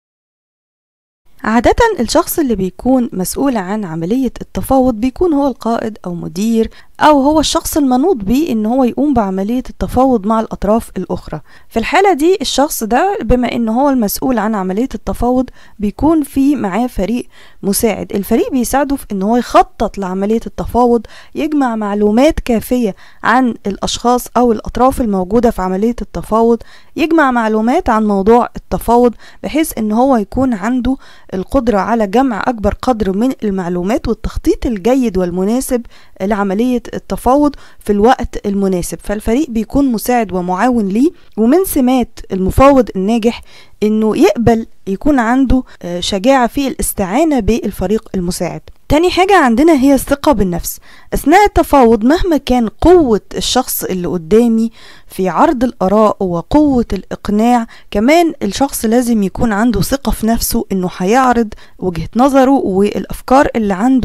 عادة الشخص اللي بيكون مسؤول عن عملية التفاوض بيكون هو القائد أو مدير أو هو الشخص المنوط بيه إن هو يقوم بعملية التفاوض مع الأطراف الأخرى في الحالة دي الشخص ده بما إن هو المسؤول عن عملية التفاوض بيكون في معاه فريق مساعد الفريق بيساعده في إن هو يخطط لعملية التفاوض يجمع معلومات كافية عن الأشخاص أو الأطراف الموجودة في عملية التفاوض يجمع معلومات عن موضوع التفاوض بحيث إن هو يكون عنده القدرة على جمع أكبر قدر من المعلومات والتخطيط الجيد والمناسب لعملية التفاوض في الوقت المناسب فالفريق بيكون مساعد ومعاون ليه ومن سمات المفاوض الناجح انه يقبل يكون عنده شجاعة في الاستعانة بالفريق المساعد تاني حاجة عندنا هي الثقة بالنفس أثناء التفاوض مهما كان قوة الشخص اللي قدامي في عرض الآراء وقوة الإقناع كمان الشخص لازم يكون عنده ثقة في نفسه إنه هيعرض وجهة نظره والأفكار اللي عنده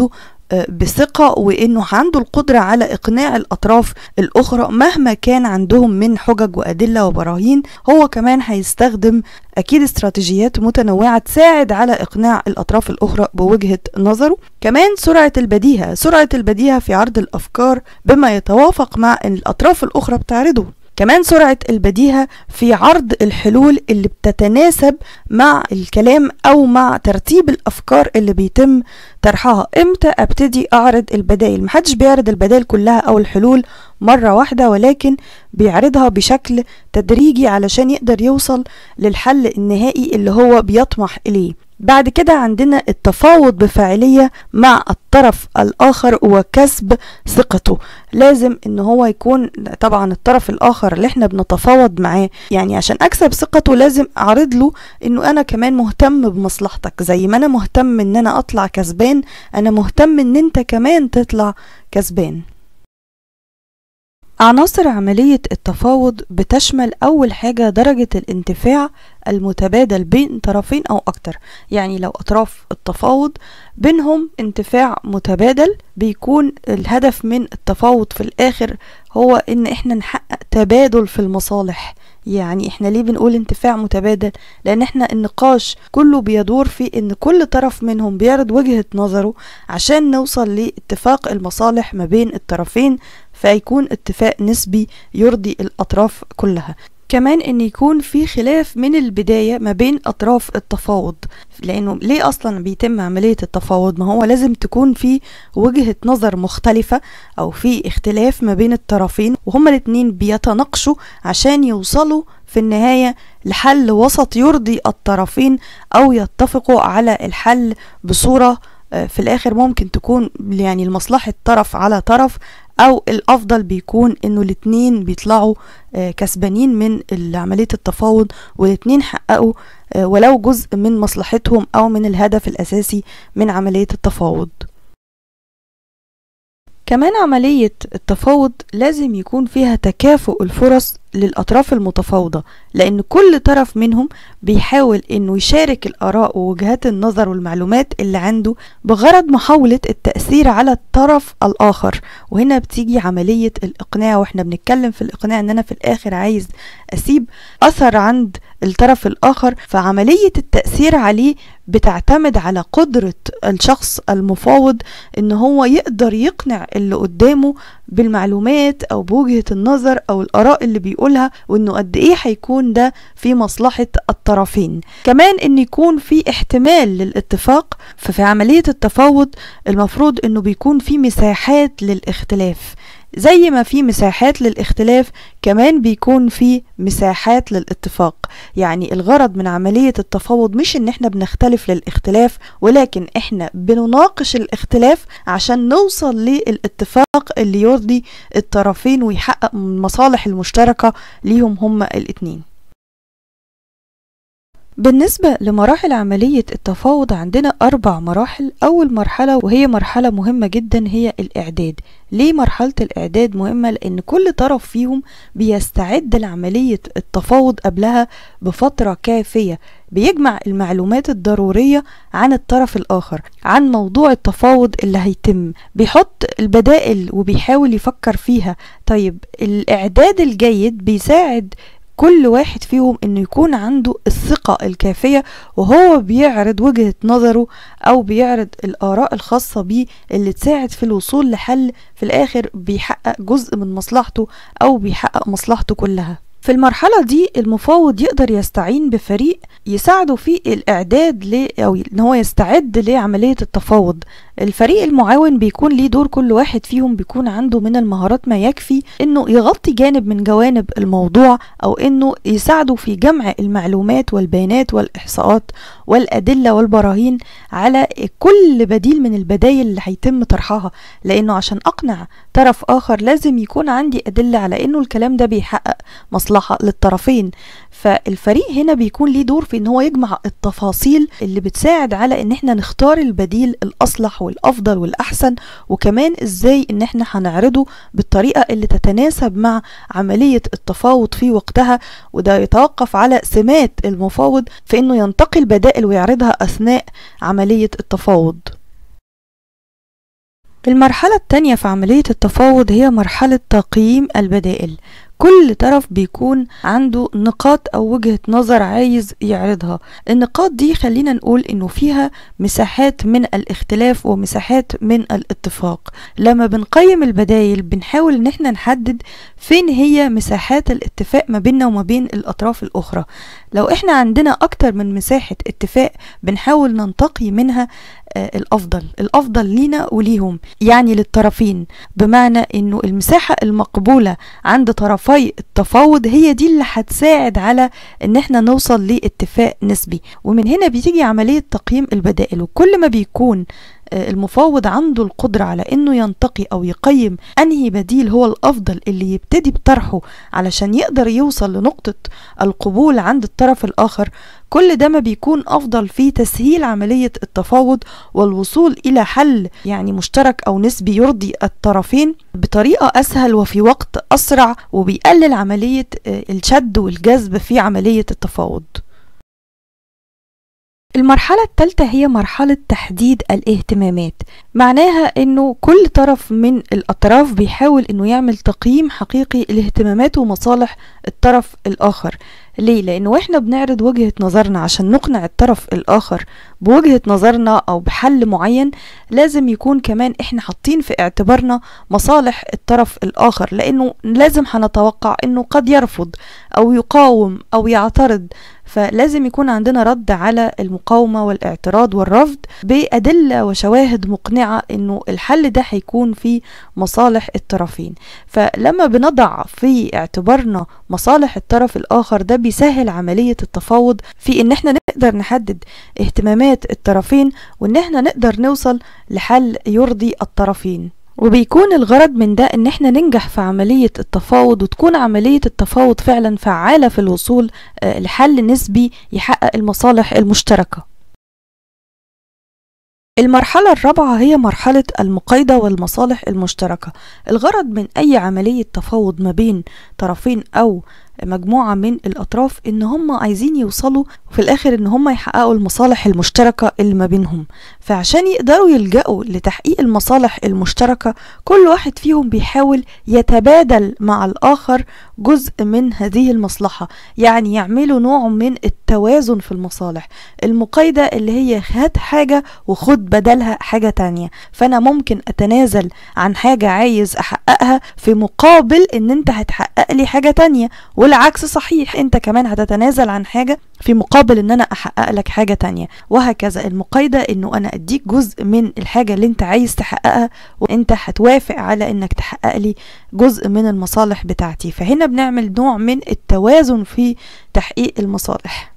بثقة وانه عنده القدرة على اقناع الاطراف الاخرى مهما كان عندهم من حجج وادلة وبراهين هو كمان هيستخدم اكيد استراتيجيات متنوعة تساعد على اقناع الاطراف الاخرى بوجهة نظره كمان سرعة البديهة سرعة البديهة في عرض الافكار بما يتوافق مع الاطراف الاخرى بتعرضه كمان سرعة البديهة في عرض الحلول اللي بتتناسب مع الكلام أو مع ترتيب الأفكار اللي بيتم طرحها إمتى أبتدي أعرض البدائل محدش بيعرض البدائل كلها أو الحلول مرة واحدة ولكن بيعرضها بشكل تدريجي علشان يقدر يوصل للحل النهائي اللي هو بيطمح إليه بعد كده عندنا التفاوض بفاعلية مع الطرف الآخر وكسب ثقته لازم ان هو يكون طبعا الطرف الآخر اللي احنا بنتفاوض معاه يعني عشان أكسب ثقته لازم أعرض له انه أنا كمان مهتم بمصلحتك زي ما أنا مهتم ان أنا أطلع كسبان أنا مهتم ان أنت كمان تطلع كسبان عناصر عملية التفاوض بتشمل أول حاجة درجة الانتفاع المتبادل بين طرفين أو أكتر يعني لو أطراف التفاوض بينهم انتفاع متبادل بيكون الهدف من التفاوض في الآخر هو إن إحنا نحقق تبادل في المصالح يعني احنا ليه بنقول انتفاع متبادل لان احنا النقاش كله بيدور في ان كل طرف منهم بيعرض وجهة نظره عشان نوصل لاتفاق المصالح ما بين الطرفين فيكون اتفاق نسبي يرضي الاطراف كلها كمان ان يكون في خلاف من البداية ما بين اطراف التفاوض لانه ليه اصلا بيتم عملية التفاوض ما هو لازم تكون في وجهة نظر مختلفة او في اختلاف ما بين الطرفين وهما الاتنين بيتناقشوا عشان يوصلوا في النهاية لحل وسط يرضي الطرفين او يتفقوا على الحل بصورة في الاخر ممكن تكون يعني لمصلحة طرف على طرف او الافضل بيكون انه الاتنين بيطلعوا كسبانين من عملية التفاوض والاتنين حققوا ولو جزء من مصلحتهم او من الهدف الاساسي من عملية التفاوض كمان عملية التفاوض لازم يكون فيها تكافؤ الفرص للأطراف المتفاوضة لأن كل طرف منهم بيحاول أنه يشارك الآراء ووجهات النظر والمعلومات اللي عنده بغرض محاولة التأثير على الطرف الآخر وهنا بتيجي عملية الإقناع وإحنا بنتكلم في الإقناع أن أنا في الآخر عايز أسيب أثر عند الطرف الآخر فعملية التأثير عليه بتعتمد على قدرة الشخص المفاوض ان هو يقدر يقنع اللي قدامه بالمعلومات او بوجهة النظر او الاراء اللي بيقولها وانه قد ايه هيكون ده في مصلحة الطرفين كمان ان يكون في احتمال للاتفاق ففي عملية التفاوض المفروض انه بيكون في مساحات للاختلاف زي ما في مساحات للاختلاف كمان بيكون في مساحات للاتفاق يعني الغرض من عملية التفاوض مش ان احنا بنختلف للاختلاف ولكن احنا بنناقش الاختلاف عشان نوصل للاتفاق اللي يرضي الطرفين ويحقق المصالح المشتركة ليهم هما الاتنين بالنسبة لمراحل عملية التفاوض عندنا أربع مراحل أول مرحلة وهي مرحلة مهمة جدا هي الإعداد ليه مرحلة الإعداد مهمة؟ لأن كل طرف فيهم بيستعد لعملية التفاوض قبلها بفترة كافية بيجمع المعلومات الضرورية عن الطرف الآخر عن موضوع التفاوض اللي هيتم بيحط البدائل وبيحاول يفكر فيها طيب الإعداد الجيد بيساعد كل واحد فيهم انه يكون عنده الثقة الكافية وهو بيعرض وجهة نظره او بيعرض الاراء الخاصة بيه اللي تساعد في الوصول لحل في الاخر بيحقق جزء من مصلحته او بيحقق مصلحته كلها في المرحلة دي المفاوض يقدر يستعين بفريق يساعده في الإعداد ل أو إن هو يستعد لعملية التفاوض الفريق المعاون بيكون ليه دور كل واحد فيهم بيكون عنده من المهارات ما يكفي إنه يغطي جانب من جوانب الموضوع أو إنه يساعده في جمع المعلومات والبيانات والإحصاءات والأدلة والبراهين على كل بديل من البدايل اللي هيتم طرحها لأنه عشان أقنع طرف آخر لازم يكون عندي أدلة على إنه الكلام ده بيحقق مصلحة للطرفين فالفريق هنا بيكون ليه دور في ان هو يجمع التفاصيل اللي بتساعد على ان احنا نختار البديل الاصلح والافضل والاحسن وكمان ازاي ان احنا هنعرضه بالطريقة اللي تتناسب مع عملية التفاوض في وقتها وده يتوقف على سمات المفاوض في انه ينتقي البدائل ويعرضها اثناء عملية التفاوض المرحلة التانية في عملية التفاوض هي مرحلة تقييم البدائل كل طرف بيكون عنده نقاط او وجهة نظر عايز يعرضها النقاط دي خلينا نقول انه فيها مساحات من الاختلاف ومساحات من الاتفاق لما بنقيم البدايل بنحاول ان احنا نحدد فين هي مساحات الاتفاق ما بيننا وما بين الاطراف الاخرى لو احنا عندنا اكتر من مساحة اتفاق بنحاول ننتقي منها آه الافضل الافضل لينا وليهم يعني للطرفين بمعنى انه المساحة المقبولة عند طرفي التفاوض هي دي اللي هتساعد على ان احنا نوصل لاتفاق نسبي ومن هنا بتيجي عملية تقييم البدائل وكل ما بيكون المفاوض عنده القدرة على انه ينتقي او يقيم انهي بديل هو الافضل اللي يبتدي بطرحه علشان يقدر يوصل لنقطة القبول عند الطرف الاخر كل ده ما بيكون افضل في تسهيل عملية التفاوض والوصول الى حل يعني مشترك او نسبي يرضي الطرفين بطريقة اسهل وفي وقت اسرع وبيقلل عملية الشد والجذب في عملية التفاوض المرحلة الثالثة هي مرحلة تحديد الاهتمامات معناها انه كل طرف من الاطراف بيحاول انه يعمل تقييم حقيقي لاهتمامات ومصالح الطرف الاخر ليه لانه احنا بنعرض وجهة نظرنا عشان نقنع الطرف الاخر بوجهة نظرنا او بحل معين لازم يكون كمان احنا حاطين في اعتبارنا مصالح الطرف الاخر لانه لازم هنتوقع انه قد يرفض او يقاوم او يعترض فلازم يكون عندنا رد على المقاومة والاعتراض والرفض بأدلة وشواهد مقنعة انه الحل ده هيكون في مصالح الطرفين فلما بنضع في اعتبارنا مصالح الطرف الاخر ده بيسهل عملية التفاوض في ان احنا نقدر نحدد اهتمامات الطرفين وان احنا نقدر نوصل لحل يرضي الطرفين وبيكون الغرض من ده ان احنا ننجح في عملية التفاوض وتكون عملية التفاوض فعلا فعالة في الوصول لحل نسبي يحقق المصالح المشتركة المرحلة الرابعة هي مرحلة المقايضة والمصالح المشتركة الغرض من أي عملية تفاوض ما بين طرفين أو مجموعة من الأطراف إن هم عايزين يوصلوا في الآخر إن هم يحققوا المصالح المشتركة اللي ما بينهم فعشان يقدروا يلجأوا لتحقيق المصالح المشتركة كل واحد فيهم بيحاول يتبادل مع الآخر جزء من هذه المصلحة يعني يعملوا نوع من التوازن في المصالح المقايدة اللي هي هات حاجة وخد بدلها حاجة تانية فأنا ممكن أتنازل عن حاجة عايز أحققها في مقابل إن أنت هتحقق لي حاجة تانية والعكس صحيح انت كمان هتتنازل عن حاجة في مقابل ان انا احقق لك حاجة تانية وهكذا المقايضة انه انا اديك جزء من الحاجة اللي انت عايز تحققها وانت هتوافق على انك تحقق لي جزء من المصالح بتاعتي فهنا بنعمل نوع من التوازن في تحقيق المصالح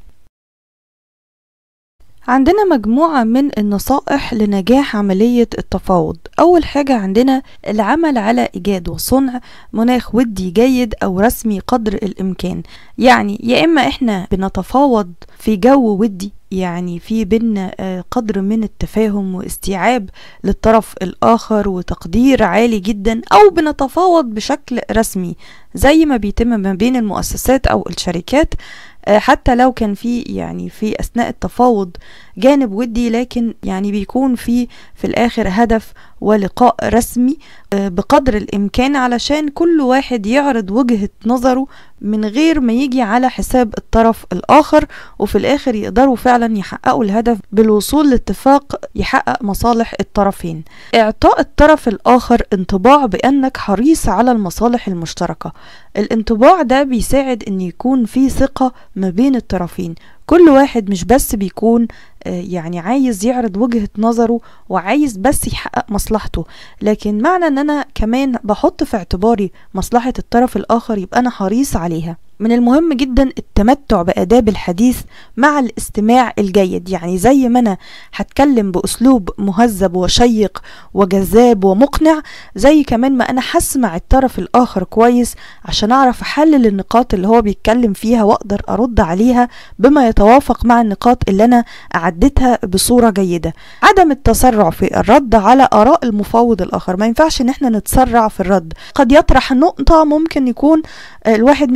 عندنا مجموعة من النصائح لنجاح عملية التفاوض أول حاجة عندنا العمل على إيجاد وصنع مناخ ودي جيد أو رسمي قدر الإمكان يعني يا إما إحنا بنتفاوض في جو ودي يعني في بينا قدر من التفاهم واستيعاب للطرف الآخر وتقدير عالي جدا أو بنتفاوض بشكل رسمي زي ما بيتم ما بين المؤسسات أو الشركات حتى لو كان في يعني في اثناء التفاوض جانب ودي لكن يعني بيكون في في الاخر هدف ولقاء رسمي بقدر الامكان علشان كل واحد يعرض وجهة نظره من غير ما يجي على حساب الطرف الاخر وفي الاخر يقدروا فعلا يحققوا الهدف بالوصول لاتفاق يحقق مصالح الطرفين اعطاء الطرف الاخر انطباع بانك حريص على المصالح المشتركة الانطباع ده بيساعد ان يكون في ثقة ما بين الطرفين كل واحد مش بس بيكون يعني عايز يعرض وجهة نظره وعايز بس يحقق مصلحته لكن معنى ان انا كمان بحط في اعتباري مصلحة الطرف الاخر يبقى انا حريص عليها من المهم جدا التمتع بآداب الحديث مع الاستماع الجيد يعني زي ما أنا هتكلم بأسلوب مهذب وشيق وجذاب ومقنع زي كمان ما أنا هسمع الطرف الآخر كويس عشان أعرف أحلل النقاط اللي هو بيتكلم فيها وأقدر أرد عليها بما يتوافق مع النقاط اللي أنا أعدتها بصورة جيدة عدم التسرع في الرد على آراء المفاوض الآخر ما ينفعش إن احنا نتسرع في الرد قد يطرح نقطة ممكن يكون الواحد مش محضر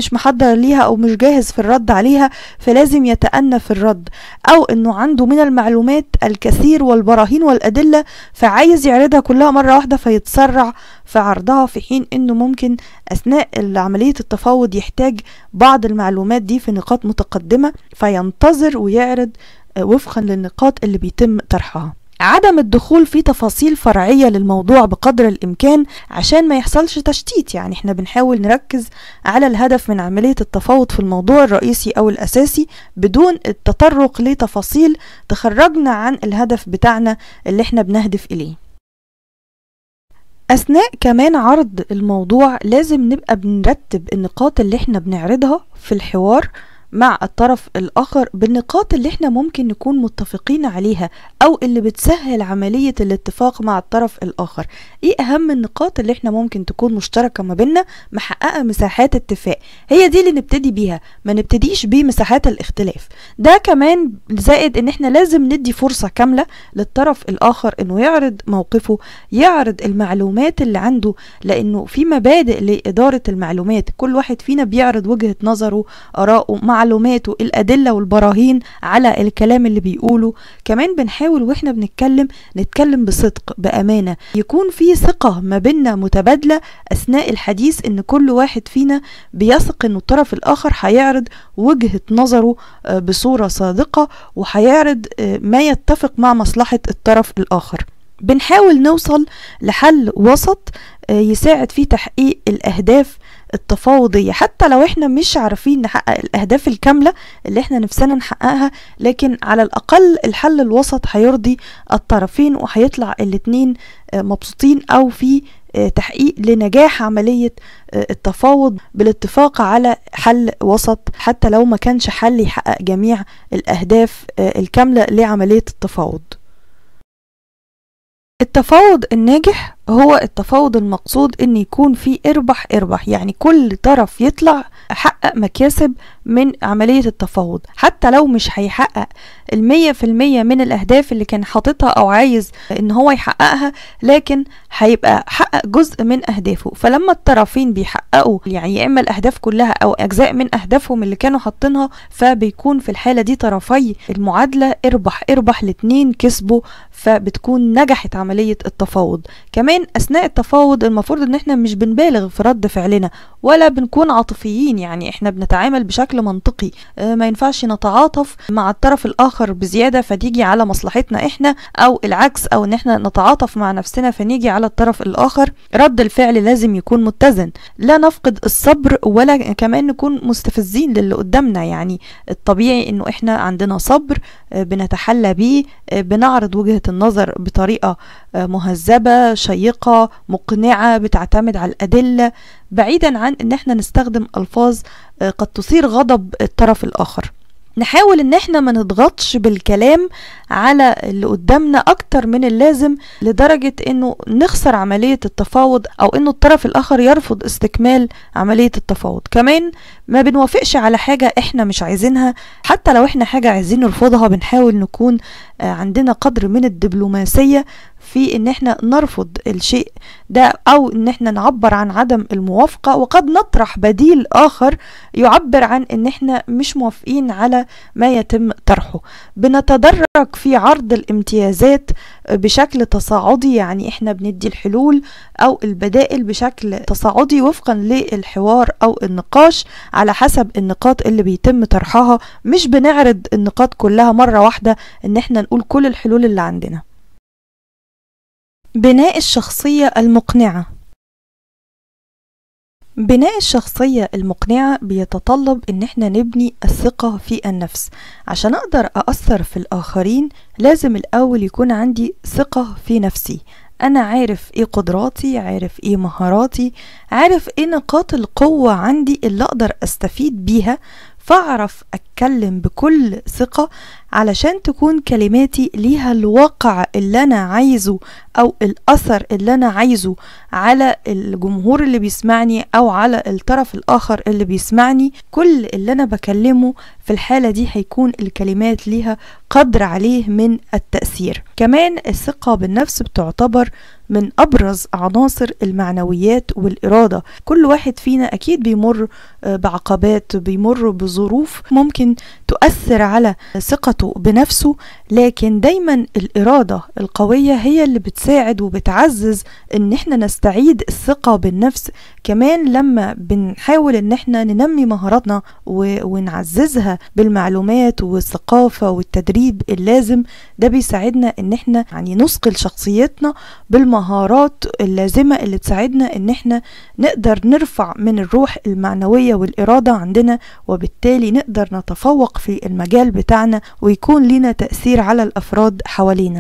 متوتر ليها او مش جاهز في الرد عليها فلازم يتأنى في الرد او انه عنده من المعلومات الكثير والبراهين والادلة فعايز يعرضها كلها مرة واحدة فيتسرع في عرضها في حين انه ممكن اثناء عملية التفاوض يحتاج بعض المعلومات دي في نقاط متقدمة فينتظر ويعرض وفقا للنقاط اللي بيتم طرحها عدم الدخول في تفاصيل فرعية للموضوع بقدر الإمكان عشان ما يحصلش تشتيت يعني احنا بنحاول نركز على الهدف من عملية التفاوض في الموضوع الرئيسي أو الأساسي بدون التطرق لتفاصيل تخرجنا عن الهدف بتاعنا اللي احنا بنهدف إليه أثناء كمان عرض الموضوع لازم نبقى بنرتب النقاط اللي احنا بنعرضها في الحوار مع الطرف الآخر بالنقاط اللي احنا ممكن نكون متفقين عليها أو اللي بتسهل عملية الاتفاق مع الطرف الآخر ايه أهم النقاط اللي احنا ممكن تكون مشتركة ما بينا محققة مساحات اتفاق هي دي اللي نبتدي بيها ما نبتديش بمساحات الاختلاف ده كمان زائد ان احنا لازم ندي فرصة كاملة للطرف الآخر انه يعرض موقفه يعرض المعلومات اللي عنده لأنه في مبادئ لإدارة المعلومات كل واحد فينا بيعرض وجهة نظره آراءه مع معلوماته الأدلة والبراهين على الكلام اللي بيقوله كمان بنحاول واحنا بنتكلم نتكلم بصدق بأمانة يكون في ثقة ما بيننا متبادلة أثناء الحديث إن كل واحد فينا بيثق إن الطرف الآخر هيعرض وجهة نظره بصورة صادقة وهيعرض ما يتفق مع مصلحة الطرف الآخر بنحاول نوصل لحل وسط يساعد في تحقيق الأهداف التفاوضية حتى لو احنا مش عارفين نحقق الأهداف الكاملة اللي احنا نفسنا نحققها لكن على الأقل الحل الوسط هيرضي الطرفين وهيطلع الاتنين مبسوطين أو في تحقيق لنجاح عملية التفاوض بالاتفاق على حل وسط حتى لو ما كانش حل يحقق جميع الأهداف الكاملة لعملية التفاوض التفاوض الناجح هو التفاوض المقصود ان يكون فيه اربح اربح يعني كل طرف يطلع حقق مكاسب من عملية التفاوض حتى لو مش هيحقق المية في المية من الاهداف اللي كان حاططها او عايز ان هو يحققها لكن هيبقى حقق جزء من اهدافه فلما الطرفين بيحققوا يعني يا اما الاهداف كلها او اجزاء من اهدافهم اللي كانوا حاطينها فبيكون في الحالة دي طرفي المعادلة اربح اربح الاتنين كسبوا فبتكون نجحت عملية التفاوض كمان اثناء التفاوض المفروض ان احنا مش بنبالغ في رد فعلنا ولا بنكون عاطفيين يعني احنا بنتعامل بشكل منطقي اه ما ينفعش نتعاطف مع الطرف الاخر بزيادة فتيجي على مصلحتنا احنا او العكس او ان احنا نتعاطف مع نفسنا فنيجي على الطرف الاخر رد الفعل لازم يكون متزن لا نفقد الصبر ولا كمان نكون مستفزين للي قدامنا يعني الطبيعي انه احنا عندنا صبر اه بنتحلى بيه اه بنعرض وجهة النظر بطريقة مهذبة شيقة مقنعة بتعتمد على الأدلة بعيدا عن ان احنا نستخدم ألفاظ قد تثير غضب الطرف الآخر نحاول ان احنا ما نضغطش بالكلام على اللي قدامنا اكتر من اللازم لدرجة انه نخسر عملية التفاوض او انه الطرف الاخر يرفض استكمال عملية التفاوض كمان ما بنوافقش على حاجة احنا مش عايزينها حتى لو احنا حاجة عايزين نرفضها بنحاول نكون عندنا قدر من الدبلوماسية في ان احنا نرفض الشيء ده او ان احنا نعبر عن عدم الموافقة وقد نطرح بديل اخر يعبر عن ان احنا مش موافقين على ما يتم طرحه بنتدرج في عرض الامتيازات بشكل تصاعدي يعني احنا بندي الحلول او البدائل بشكل تصاعدي وفقا للحوار او النقاش على حسب النقاط اللي بيتم طرحها مش بنعرض النقاط كلها مرة واحدة ان احنا نقول كل الحلول اللي عندنا بناء الشخصية المقنعة بناء الشخصية المقنعة بيتطلب ان احنا نبني الثقة في النفس عشان اقدر اأثر في الاخرين لازم الاول يكون عندي ثقة في نفسي انا عارف ايه قدراتي عارف ايه مهاراتي عارف ايه نقاط القوة عندي اللي اقدر استفيد بيها فاعرف اتكلم بكل ثقة علشان تكون كلماتي ليها الواقع اللي انا عايزه او الاثر اللي انا عايزه على الجمهور اللي بيسمعني او على الطرف الاخر اللي بيسمعني كل اللي انا بكلمه في الحالة دي هيكون الكلمات ليها قدر عليه من التأثير كمان الثقة بالنفس بتعتبر من أبرز عناصر المعنويات والإرادة كل واحد فينا أكيد بيمر بعقبات بيمر بظروف ممكن تؤثر على ثقته بنفسه لكن دايما الإرادة القوية هي اللي بتساعد وبتعزز ان احنا نستعيد الثقة بالنفس كمان لما بنحاول ان احنا ننمي مهاراتنا ونعززها بالمعلومات والثقافة والتدريب اللازم ده بيساعدنا ان احنا يعني نثقل شخصيتنا بالمهارات اللازمة اللي تساعدنا ان احنا نقدر نرفع من الروح المعنوية والإرادة عندنا وبالتالي نقدر نتفوق في المجال بتاعنا ويكون لنا تأثير على الأفراد حوالينا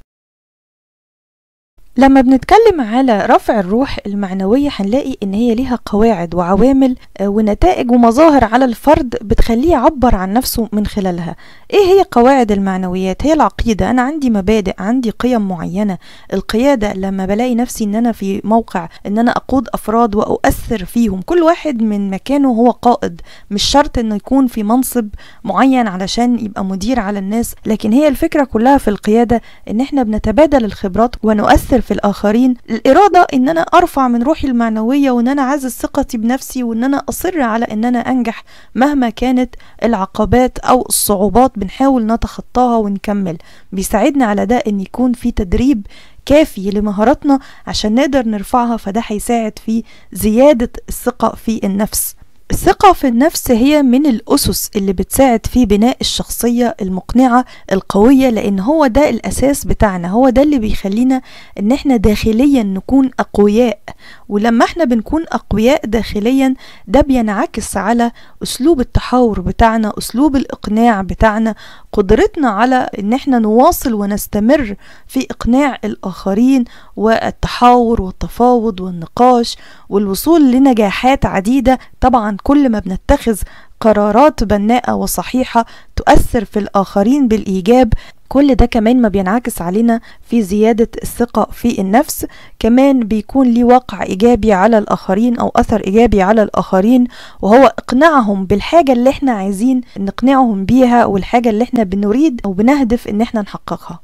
لما بنتكلم على رفع الروح المعنوية هنلاقي ان هي ليها قواعد وعوامل ونتائج ومظاهر على الفرد بتخليه يعبر عن نفسه من خلالها ايه هي قواعد المعنويات هي العقيدة انا عندي مبادئ عندي قيم معينة القيادة لما بلاقي نفسي ان انا في موقع ان انا اقود افراد واؤثر فيهم كل واحد من مكانه هو قائد مش شرط انه يكون في منصب معين علشان يبقى مدير على الناس لكن هي الفكرة كلها في القيادة ان احنا بنتبادل الخبرات ونؤثر في الآخرين الإرادة إن أنا أرفع من روحي المعنوية وإن أنا أعزز ثقتي بنفسي وإن أنا أصر على إن أنا أنجح مهما كانت العقبات أو الصعوبات بنحاول نتخطاها ونكمل بيساعدنا على ده إن يكون في تدريب كافي لمهاراتنا عشان نقدر نرفعها فده هيساعد في زيادة الثقة في النفس الثقة في النفس هي من الأسس اللي بتساعد في بناء الشخصية المقنعة القوية لأن هو ده الأساس بتاعنا هو ده اللي بيخلينا إن احنا داخليا نكون أقوياء ولما احنا بنكون أقوياء داخليا ده بينعكس على أسلوب التحاور بتاعنا أسلوب الإقناع بتاعنا قدرتنا على إن احنا نواصل ونستمر في إقناع الآخرين والتحاور والتفاوض والنقاش والوصول لنجاحات عديدة طبعا كل ما بنتخذ قرارات بناءة وصحيحة تؤثر في الآخرين بالإيجاب كل ده كمان ما بينعكس علينا في زيادة الثقة في النفس كمان بيكون ليه واقع إيجابي على الآخرين أو أثر إيجابي على الآخرين وهو إقناعهم بالحاجة اللي احنا عايزين نقنعهم بيها والحاجة اللي احنا بنريد أو بنهدف إن احنا نحققها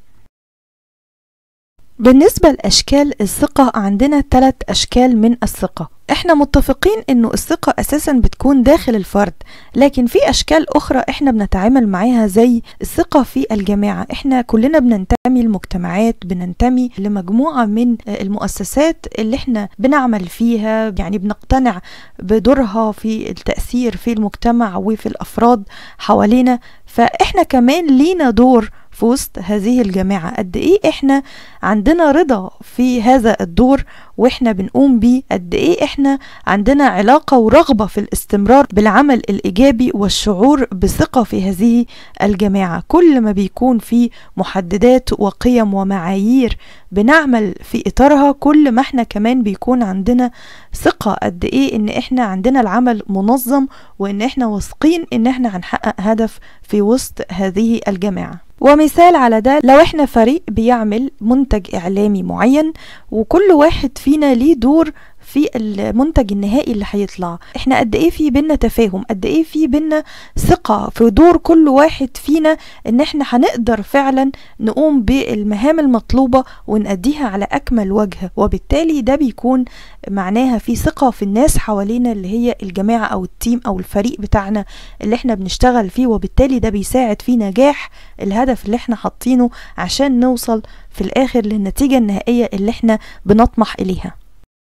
بالنسبة لأشكال الثقة عندنا ثلاث أشكال من الثقة احنا متفقين انه الثقة اساسا بتكون داخل الفرد لكن في اشكال اخرى احنا بنتعامل معاها زي الثقة في الجماعة احنا كلنا بننتمي لمجتمعات بننتمي لمجموعة من المؤسسات اللي احنا بنعمل فيها يعني بنقتنع بدورها في التأثير في المجتمع وفي الافراد حوالينا فاحنا كمان لينا دور في وسط هذه الجماعة قد ايه احنا عندنا رضا في هذا الدور واحنا بنقوم بيه قد ايه احنا عندنا علاقة ورغبة في الاستمرار بالعمل الايجابي والشعور بثقة في هذه الجماعة كل ما بيكون في محددات وقيم ومعايير بنعمل في اطارها كل ما احنا كمان بيكون عندنا ثقة قد ايه ان احنا عندنا العمل منظم وان احنا واثقين ان احنا هنحقق هدف في وسط هذه الجماعة ومثال على ده لو احنا فريق بيعمل منتج اعلامي معين وكل واحد فينا ليه دور في المنتج النهائي اللي هيطلع احنا قد ايه في بينا تفاهم قد ايه في بينا ثقة في دور كل واحد فينا ان احنا هنقدر فعلا نقوم بالمهام المطلوبة ونأديها على اكمل وجه وبالتالي ده بيكون معناها في ثقة في الناس حوالينا اللي هي الجماعة او التيم او الفريق بتاعنا اللي احنا بنشتغل فيه وبالتالي ده بيساعد في نجاح الهدف اللي احنا حاطينه عشان نوصل في الاخر للنتيجة النهائية اللي احنا بنطمح اليها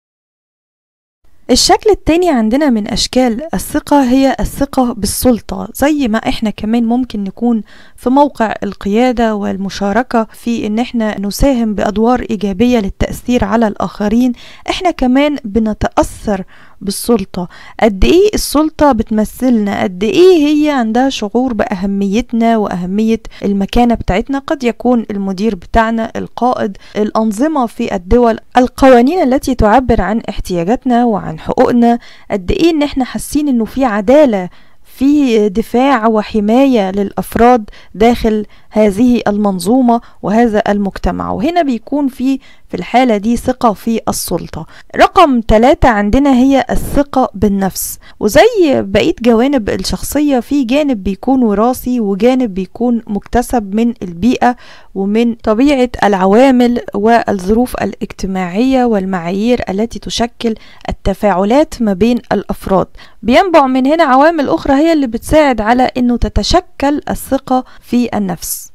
الشكل التاني عندنا من أشكال الثقة هي الثقة بالسلطة زي ما احنا كمان ممكن نكون في موقع القيادة والمشاركة في ان احنا نساهم بأدوار إيجابية للتأثير على الآخرين احنا كمان بنتأثر بالسلطة قد ايه السلطة بتمثلنا قد ايه هي عندها شعور بأهميتنا وأهمية المكانة بتاعتنا قد يكون المدير بتاعنا القائد الأنظمة في الدول القوانين التي تعبر عن احتياجاتنا وعن حقوقنا قد ايه ان احنا حاسين انه في عدالة في دفاع وحماية للأفراد داخل هذه المنظومة وهذا المجتمع وهنا بيكون في في الحالة دي ثقة في السلطة رقم ثلاثة عندنا هي الثقة بالنفس وزي بقية جوانب الشخصية في جانب بيكون وراثي وجانب بيكون مكتسب من البيئة ومن طبيعة العوامل والظروف الاجتماعية والمعايير التي تشكل التفاعلات ما بين الأفراد بينبع من هنا عوامل أخرى هي اللي بتساعد على أنه تتشكل الثقة في النفس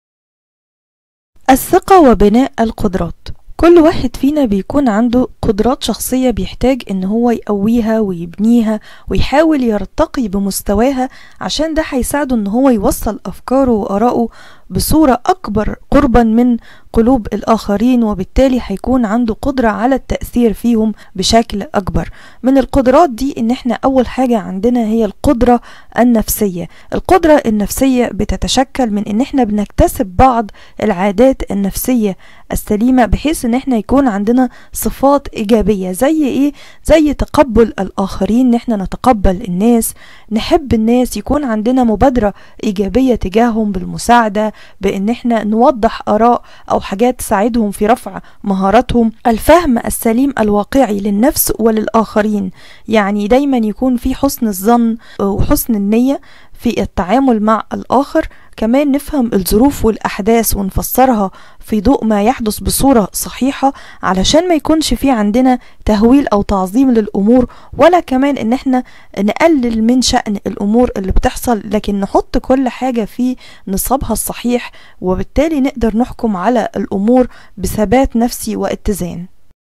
الثقة وبناء القدرات كل واحد فينا بيكون عنده قدرات شخصية بيحتاج ان هو يقويها ويبنيها ويحاول يرتقي بمستواها عشان ده هيساعده ان هو يوصل افكاره وارائه بصورة اكبر قربا من قلوب الاخرين وبالتالي هيكون عنده قدرة على التأثير فيهم بشكل اكبر من القدرات دي ان احنا اول حاجة عندنا هي القدرة النفسية القدرة النفسية بتتشكل من ان احنا بنكتسب بعض العادات النفسية السليمة بحيث ان احنا يكون عندنا صفات ايجابية زي ايه زي تقبل الاخرين ان احنا نتقبل الناس نحب الناس يكون عندنا مبادرة ايجابية تجاههم بالمساعدة بان احنا نوضح اراء او حاجات تساعدهم في رفع مهاراتهم الفهم السليم الواقعي للنفس وللاخرين يعني دايما يكون في حسن الظن وحسن النية في التعامل مع الآخر كمان نفهم الظروف والأحداث ونفسرها في ضوء ما يحدث بصورة صحيحة علشان ما يكونش في عندنا تهويل أو تعظيم للأمور ولا كمان إن احنا نقلل من شأن الأمور اللي بتحصل لكن نحط كل حاجة في نصابها الصحيح وبالتالي نقدر نحكم على الأمور بثبات نفسي واتزان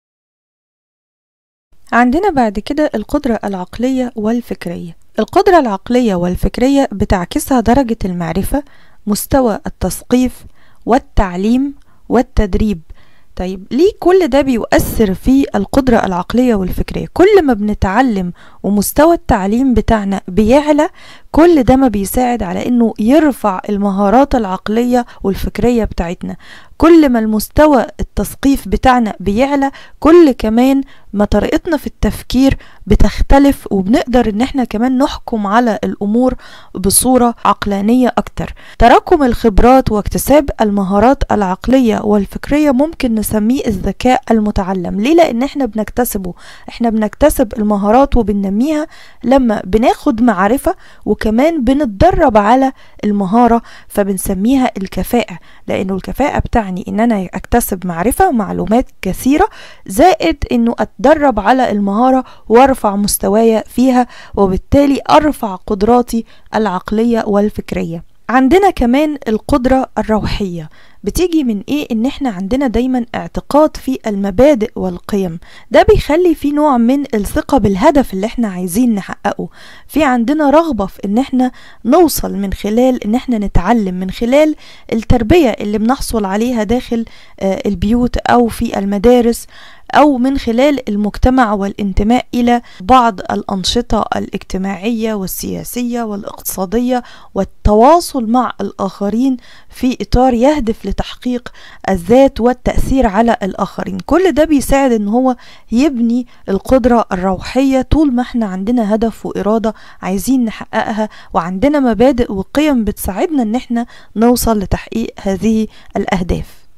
عندنا بعد كده القدرة العقلية والفكرية القدرة العقلية والفكرية بتعكسها درجة المعرفة مستوى التثقيف والتعليم والتدريب طيب ليه كل ده بيؤثر في القدرة العقلية والفكرية كل ما بنتعلم ومستوى التعليم بتاعنا بيعلى كل ده ما بيساعد على انه يرفع المهارات العقلية والفكرية بتاعتنا كل ما المستوى التثقيف بتاعنا بيعلى كل كمان ما طريقتنا في التفكير بتختلف وبنقدر ان احنا كمان نحكم على الامور بصورة عقلانية اكتر تراكم الخبرات واكتساب المهارات العقلية والفكرية ممكن نسميه الذكاء المتعلم ليه لان احنا بنكتسبه احنا بنكتسب المهارات وبننميها لما بناخد معرفة وكمان بنتدرب على المهارة فبنسميها الكفاءة لانه الكفاءة بتعني ان انا اكتسب معرفة ومعلومات كثيرة زائد انه اتدرب على المهارة وارفع مستواي فيها وبالتالي ارفع قدراتي العقلية والفكرية عندنا كمان القدرة الروحية بتيجي من ايه ان احنا عندنا دايما اعتقاد في المبادئ والقيم ده بيخلي في نوع من الثقة بالهدف اللي احنا عايزين نحققه في عندنا رغبة في ان احنا نوصل من خلال ان احنا نتعلم من خلال التربية اللي بنحصل عليها داخل البيوت او في المدارس أو من خلال المجتمع والانتماء إلى بعض الأنشطة الاجتماعية والسياسية والاقتصادية والتواصل مع الآخرين في إطار يهدف لتحقيق الذات والتأثير على الآخرين كل ده بيساعد إن هو يبني القدرة الروحية طول ما احنا عندنا هدف وإرادة عايزين نحققها وعندنا مبادئ وقيم بتساعدنا إن احنا نوصل لتحقيق هذه الأهداف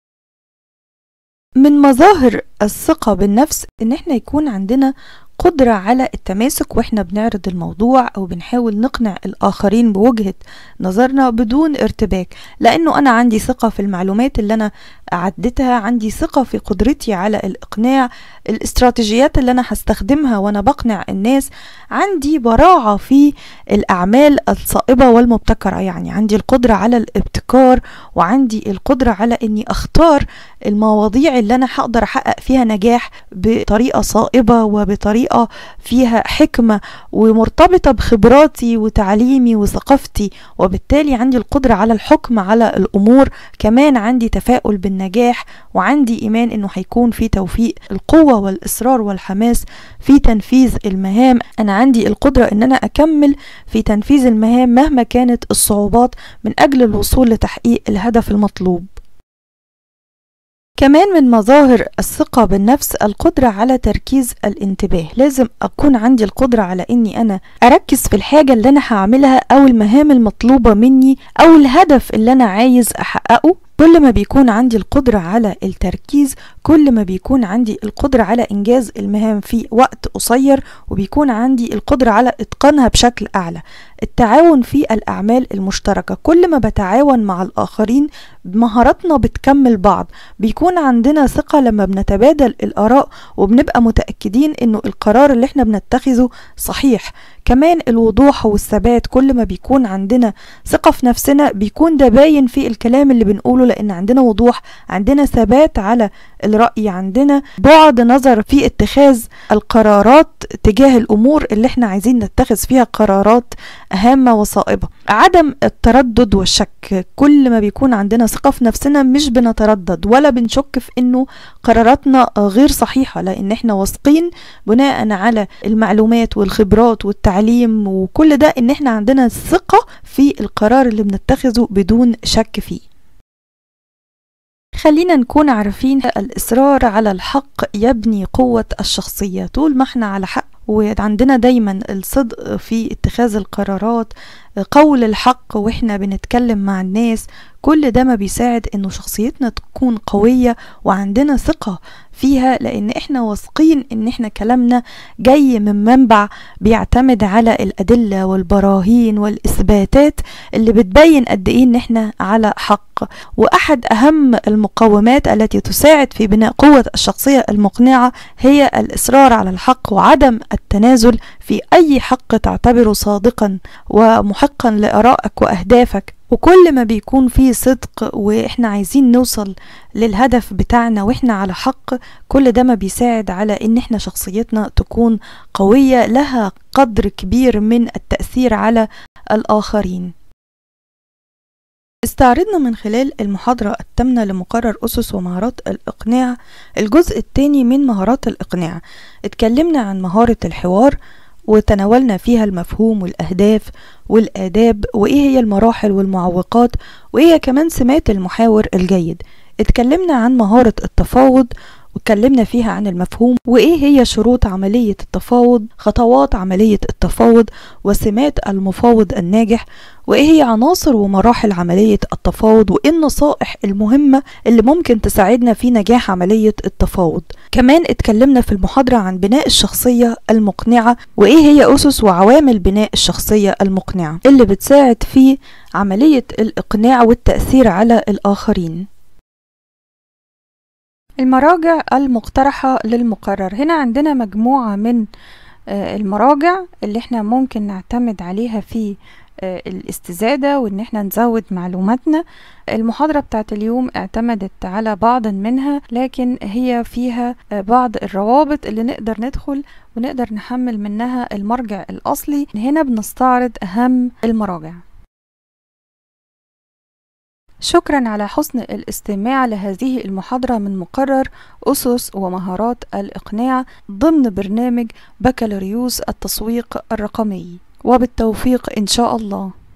من مظاهر الثقة بالنفس ان احنا يكون عندنا قدرة على التماسك واحنا بنعرض الموضوع او بنحاول نقنع الاخرين بوجهة نظرنا بدون ارتباك لانه انا عندي ثقة في المعلومات اللي انا عدتها عندي ثقة في قدرتي على الاقناع الاستراتيجيات اللي انا هستخدمها وانا بقنع الناس عندي براعة في الاعمال الصائبة والمبتكرة يعني عندي القدرة على الابتكار وعندي القدرة على اني اختار المواضيع اللي انا هقدر احقق فيها نجاح بطريقة صائبة وبطريقة فيها حكمة ومرتبطة بخبراتي وتعليمي وثقافتي وبالتالي عندي القدرة على الحكم على الامور كمان عندي تفاؤل بالنجاح وعندي ايمان انه هيكون في توفيق القوة والاصرار والحماس في تنفيذ المهام انا عندي القدرة ان انا اكمل في تنفيذ المهام مهما كانت الصعوبات من اجل الوصول لتحقيق الهدف المطلوب كمان من مظاهر الثقة بالنفس القدرة على تركيز الانتباه لازم أكون عندي القدرة على إني أنا أركز في الحاجة اللي أنا هعملها أو المهام المطلوبة مني أو الهدف اللي أنا عايز أحققه كل ما بيكون عندي القدرة على التركيز كل ما بيكون عندي القدرة على إنجاز المهام في وقت قصير وبيكون عندي القدرة على إتقانها بشكل أعلى التعاون في الأعمال المشتركة كل ما بتعاون مع الآخرين مهاراتنا بتكمل بعض بيكون عندنا ثقة لما بنتبادل الآراء وبنبقى متأكدين إنه القرار اللي احنا بنتخذه صحيح كمان الوضوح والثبات كل ما بيكون عندنا ثقة في نفسنا بيكون ده باين في الكلام اللي بنقوله لأن عندنا وضوح عندنا ثبات على الرأي عندنا بعد نظر في اتخاذ القرارات تجاه الأمور اللي احنا عايزين نتخذ فيها قرارات هامة وصائبة عدم التردد والشك كل ما بيكون عندنا ثقة في نفسنا مش بنتردد ولا بنشك في انه قراراتنا غير صحيحة لان احنا واثقين بناء على المعلومات والخبرات والتعليم وكل ده ان احنا عندنا ثقة في القرار اللي بنتخذه بدون شك فيه خلينا نكون عارفين الإصرار على الحق يبني قوة الشخصية طول ما احنا على حق وعندنا دايما الصدق في اتخاذ القرارات قول الحق واحنا بنتكلم مع الناس كل ده ما بيساعد انه شخصيتنا تكون قوية وعندنا ثقة فيها لان احنا واثقين ان احنا كلامنا جاي من منبع بيعتمد على الادلة والبراهين والاثباتات اللي بتبين قد ايه ان احنا على حق واحد اهم المقومات التي تساعد في بناء قوة الشخصية المقنعة هي الاصرار على الحق وعدم التنازل في اي حق تعتبره صادقا ومحقا لارائك واهدافك وكل ما بيكون فيه صدق واحنا عايزين نوصل للهدف بتاعنا واحنا على حق كل ده ما بيساعد على ان احنا شخصيتنا تكون قوية لها قدر كبير من التأثير على الآخرين استعرضنا من خلال المحاضرة الثامنة لمقرر أسس ومهارات الإقناع الجزء الثاني من مهارات الإقناع اتكلمنا عن مهارة الحوار وتناولنا فيها المفهوم والأهداف والآداب وإيه هي المراحل والمعوقات وإيه كمان سمات المحاور الجيد اتكلمنا عن مهارة التفاوض واتكلمنا فيها عن المفهوم وايه هي شروط عملية التفاوض خطوات عملية التفاوض وسمات المفاوض الناجح وايه هي عناصر ومراحل عملية التفاوض وايه النصائح المهمة اللي ممكن تساعدنا في نجاح عملية التفاوض كمان اتكلمنا في المحاضرة عن بناء الشخصية المقنعة وايه هي اسس وعوامل بناء الشخصية المقنعة اللي بتساعد في عملية الاقناع والتأثير على الاخرين المراجع المقترحة للمقرر هنا عندنا مجموعة من المراجع اللي احنا ممكن نعتمد عليها في الاستزادة وان احنا نزود معلوماتنا المحاضرة بتاعت اليوم اعتمدت على بعض منها لكن هي فيها بعض الروابط اللي نقدر ندخل ونقدر نحمل منها المرجع الأصلي هنا بنستعرض أهم المراجع شكرا على حسن الاستماع لهذه المحاضرة من مقرر أسس ومهارات الإقناع ضمن برنامج بكالوريوس التسويق الرقمي وبالتوفيق إن شاء الله